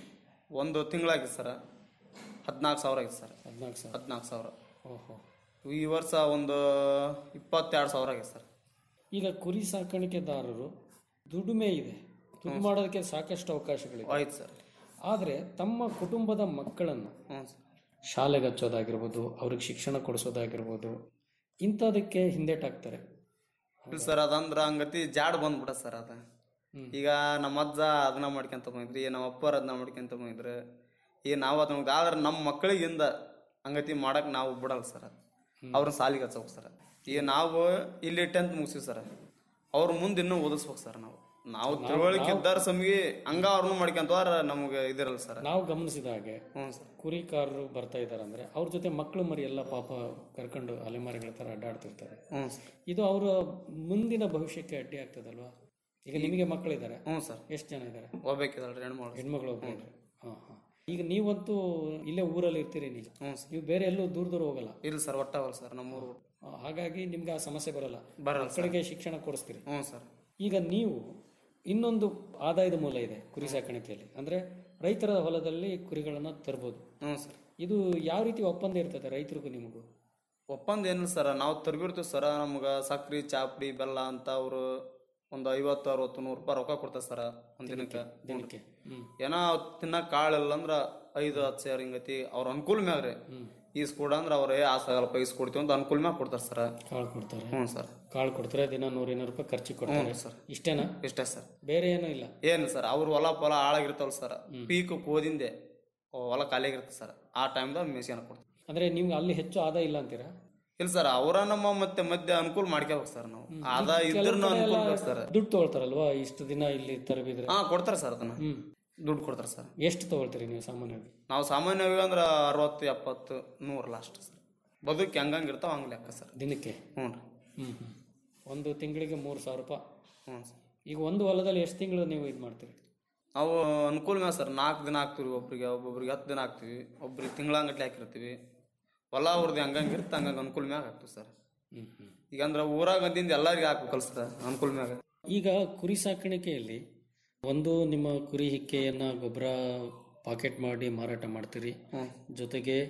ಒಂದು ತಿಂಗಳಾಗಿತ್ತು ಸರ್ ಹದಿನಾಲ್ಕು ಸಾವಿರ ಆಗಿತ್ತು ಸರ್ ಹದಿನಾಲ್ಕು ಸಾವಿರ ಹದಿನಾಲ್ಕು ಸಾವಿರ ಓಹೋ ಈ ವರ್ಷ ಒಂದು ಇಪ್ಪತ್ತೆರಡು ಸಾವಿರ ಆಗಿದೆ ಸರ್ ಈಗ ಕುರಿ ಸಾಕಾಣಿಕೆದಾರರು ದುಡಿಮೆ ಇದೆ ದುಡ್ಡು ಮಾಡೋದಕ್ಕೆ ಸಾಕಷ್ಟು ಅವಕಾಶಗಳಿವೆ ಆಯ್ತು ಸರ್ ಆದರೆ ತಮ್ಮ ಕುಟುಂಬದ ಮಕ್ಕಳನ್ನು ಹ್ಞೂ ಸರ್ ಶಾಲೆಗೆ ಹಚ್ಚೋದಾಗಿರ್ಬೋದು ಅವ್ರಿಗೆ ಶಿಕ್ಷಣ ಕೊಡಿಸೋದಾಗಿರ್ಬೋದು ಇಂಥದಕ್ಕೆ ಹಿಂದೇಟಾಗ್ತಾರೆ ಇಲ್ಲ ಸರ್ ಅದಂದ್ರೆ ಹಂಗತಿ ಜಾಡ್ ಬಂದ್ಬಿಡ ಸರ್ ಅದ ಈಗ ನಮ್ಮ ಅಜ್ಜ ಅದನ್ನ ಮಾಡ್ಕೊಂತ ಬಂದಿದ್ರಿ ನಮ್ಮ ಅಪ್ಪರ ಅದನ್ನ ಮಾಡ್ಕೊಂತ ಬಂದಿದ್ರು ಈಗ ನಾವು ಅದನ್ನ ಆದ್ರೆ ನಮ್ಮ ಮಕ್ಕಳಿಗಿಂದ ಹಂಗತಿ ಮಾಡಕ್ ನಾವು ಬಿಡಲ್ಲ ಸರ್ ಅವ್ರನ್ನ ಸಾಲಿಗೆ ಹಚ್ಚಬೇಕು ಸರ್ ಈಗ ನಾವು ಇಲ್ಲಿ ಟೆಂತ್ ಮುಗಿಸಿವಿ ಸರ್ ಅವ್ರ ಮುಂದೆ ಇನ್ನೂ ಓದಿಸ್ಬೇಕು ಸರ್ ನಾವು ನಾವು ತಿಳುವಳಿಕೆ ಇದ್ದಾರ ಸಮಿಗೆ ಹಂಗ ಅವ್ರನ್ನ ಮಾಡ್ಕೊಂತವ್ರ ನಮ್ಗೆ ಇದಿರಲ್ಲ ಸರ್ ನಾವು ಗಮನಿಸಿದ ಹಾಗೆ ಹ್ಞೂ ಸರ್ ಕುರಿಕಾರರು ಬರ್ತಾ ಇದ್ದಾರೆ ಅಂದ್ರೆ ಅವ್ರ ಜೊತೆ ಮಕ್ಕಳು ಮರಿ ಎಲ್ಲ ಪಾಪ ಕರ್ಕೊಂಡು ಅಲೆಮಾರಿಗಳ ಥರ ಅಡ್ಡಾಡ್ತಿರ್ತಾರೆ ಹ್ಞೂ ಸರ್ ಇದು ಅವರ ಮುಂದಿನ ಭವಿಷ್ಯಕ್ಕೆ ಅಡ್ಡಿ ಆಗ್ತದಲ್ವಾ ಈಗ ನಿಮಗೆ ಮಕ್ಕಳಿದ್ದಾರೆ ಹ್ಞೂ ಸರ್ ಎಷ್ಟು ಜನ ಇದ್ದಾರೆ ಹೋಗ್ಬೇಕಿದಲ್ರಿ ಹೆಣ್ಮಗಳು ಹೆಣ್ಮಗಳು ಒಬ್ಬರು ಹಾಂ ಹಾಂ ಈಗ ನೀವಂತೂ ಇಲ್ಲೇ ಊರಲ್ಲಿ ಇರ್ತೀರಿ ನಿಜ ಹ್ಞೂ ಸರ್ ನೀವು ಬೇರೆ ಎಲ್ಲೂ ದೂರ ದೂರ ಹೋಗಲ್ಲ ಇಲ್ಲ ಸರ್ ಒಟ್ಟಾವಲ್ಲ ಸರ್ ನಮ್ಮೂರು ಆ, ಹಾಗಾಗಿ ನಿಮ್ಗೆ ಆ ಸಮಸ್ಯೆ ಬರಲ್ಲ ಬರಲ್ಲ ಸರ್ ಮಕ್ಕಳಿಗೆ ಶಿಕ್ಷಣ ಕೊಡಿಸ್ತೀರಿ ಹ್ಞೂ ಸರ್ ಈಗ ನೀವು ಇನ್ನೊಂದು ಆದಾಯದ ಮೂಲ ಇದೆ ಕುರಿ ಸಾಕಾಣಿಕೆಯಲ್ಲಿ ಅಂದ್ರೆ ರೈತರ ಹೊಲದಲ್ಲಿ ಕುರಿಗಳನ್ನ ತರ್ಬೋದು ಹ್ಞೂ ಸರ್ ಇದು ಯಾವ ರೀತಿ ಒಪ್ಪಂದ ಇರ್ತದೆ ರೈತರಿಗೂ ನಿಮಗೂ ಒಪ್ಪಂದ ಏನಿಲ್ಲ ಸರ ನಾವು ತರ್ಬಿಡ್ತೀವಿ ಸರ ನಮ್ಗೆ ಸಕ್ರಿ ಚಾಪಡಿ ಬೆಲ್ಲ ಅಂತ ಅವರು ಒಂದು ಐವತ್ತು ಅರವತ್ತು ನೂರು ರೂಪಾಯಿ ರೊಕ್ಕ ಕೊಡ್ತಾರೆ ಸರ ಒಂದು ದಿನಕ್ಕೆ ದಿನಕ್ಕೆ ಹ್ಮ್ ಏನೋ ತಿನ್ನಕ್ಕೆ ಕಾಳಿಲ್ಲ ಅಂದ್ರೆ ಐದು ಹತ್ತು ಸಾವಿರ ಹಿಂಗತಿ ಅವ್ರ ಅನುಕೂಲ ಮ್ಯಾಗ ರೀ ಈಸ್ ಕೊಡ ಅಂದ್ರೆ ಅವ್ರ ಏ ಆಸಾಗಲ್ಲಪ್ಪ ಈಸ್ ಕೊಡ್ತೀವಿ ಅಂತ ಅನುಕೂಲ ಮ್ಯಾಗ ಕೊಡ್ತಾರೆ ಸರ ಕಾಳು ಕೊಡ್ತಾರೆ ಹ್ಞೂ ಸರ್ ಕಾಳು ಕೊಡ್ತಾರೆ ದಿನ ನೂರ ಇನ್ನೂರು ರೂಪಾಯಿ ಖರ್ಚಿಗೆ ಕೊಡ್ತಾರೆ ಸರ್. ಇಷ್ಟೇನಾ ಇಷ್ಟೇ ಸರ್ ಬೇರೆ ಏನೂ ಇಲ್ಲ ಏನು ಸರ್ ಅವ್ರ ಹೊಲ ಹೊಲ ಹಾಳಾಗಿರ್ತಾವಲ್ಲ ಸರ್ ಪೀಕ್ ಕೋದಿಂದೆ ಹೊಲ ಖಾಲಿಯಾಗಿರುತ್ತೆ ಸರ್ ಆ ಟೈಮ್ದಾಗ ಮೇಸಿನ ಕೊಡ್ತೀವಿ ಅಂದ್ರೆ ನಿಮ್ಗೆ ಅಲ್ಲಿ ಹೆಚ್ಚು ಆದಾಯ ಇಲ್ಲ ಅಂತೀರಾ ಇಲ್ಲ ಸರ್ ಅವರ ನಮ್ಮ ಮತ್ತೆ ಮಧ್ಯೆ ಅನುಕೂಲ ಮಾಡ್ಕೋಬೇಕು ಸರ್ ನಾವು ಅದ ಇದ್ರೂ ಅನುಕೂಲ ಬೇಕು ಸರ್ ದುಡ್ಡು ತಗೊಳ್ತಾರಲ್ವಾ ಇಷ್ಟು ದಿನ ಇಲ್ಲಿ ತರಬಿದ್ರೆ ಹಾ ಕೊಡ್ತಾರೆ ಸರ್ ಅದನ್ನ ಹ್ಮ್ ದುಡ್ಡು ಕೊಡ್ತಾರೆ ಸರ್ ಎಷ್ಟು ತಗೊಳ್ತೀರಿ ನೀವು ಸಾಮಾನ್ಯವಾಗಿ ನಾವು ಸಾಮಾನ್ಯವಾಗಿ ಅಂದ್ರೆ ಅರವತ್ತು ಎಪ್ಪತ್ತು ನೂರು ಲಾಸ್ಟ್ ಸರ್ ಬದುಕಿ ಹಂಗಂಗೆ ಇರ್ತಾವ ಹಂಗೆ ಲೆಕ್ಕ ಸರ್ ದಿನಕ್ಕೆ ಹ್ಞೂ ರೀ ಹ್ಮ್ ಹ್ಮ್ ಒಂದು ತಿಂಗಳಿಗೆ ಮೂರು ಸಾವಿರ ರೂಪಾಯಿ ಹ್ಞೂ ಸರ್ ಈಗ ಒಂದು ಹೊಲದಲ್ಲಿ ಎಷ್ಟು ತಿಂಗಳು ನೀವು ಇದು ಮಾಡ್ತೀರಿ ನಾವು ಅನುಕೂಲ ಮ್ಯಾಗ ಸರ್ ನಾಲ್ಕು ದಿನ ಹಾಕ್ತೀವಿ ಒಬ್ರಿಗೆ ಒಬ್ಬೊಬ್ರಿಗೆ ಹತ್ತು ದಿನ ಹಾಕ್ತೀವಿ ಒಬ್ರಿಗೆ ತಿಂಗಳಂಗಟ್ಲೆ ಹಾಕಿರ್ತೀವಿ ಹೊಲ ಅವ್ರದ್ದು ಹಂಗಂಗೆ ಇರುತ್ತೆ ಹಂಗಂಗೆ ಅನುಕೂಲ ಮ್ಯಾಗ ಹಾಕ್ತೀವಿ ಸರ್ ಹ್ಮ್ ಹ್ಮ್ ಈಗ ಅಂದ್ರೆ ಊರಾಗ ಅಂದಿಂದ ಎಲ್ಲರಿಗೆ ಹಾಕ್ಬೇಕಲ್ಲ ಸರ್ ಅನುಕೂಲ ಮ್ಯಾಗ ಈಗ ಕುರಿ ಸಾಕಾಣಿಕೆಯಲ್ಲಿ ಒಂದು ನಿಮ್ಮ ಕುರಿ ಹಿಕ್ಕೆಯನ್ನ ಗೊಬ್ಬರ ಪಾಕೆಟ್ ಮಾಡಿ ಮಾರಾಟ ಮಾಡ್ತೀರಿ ಹ್ಞೂ ಜೊತೆಗೆ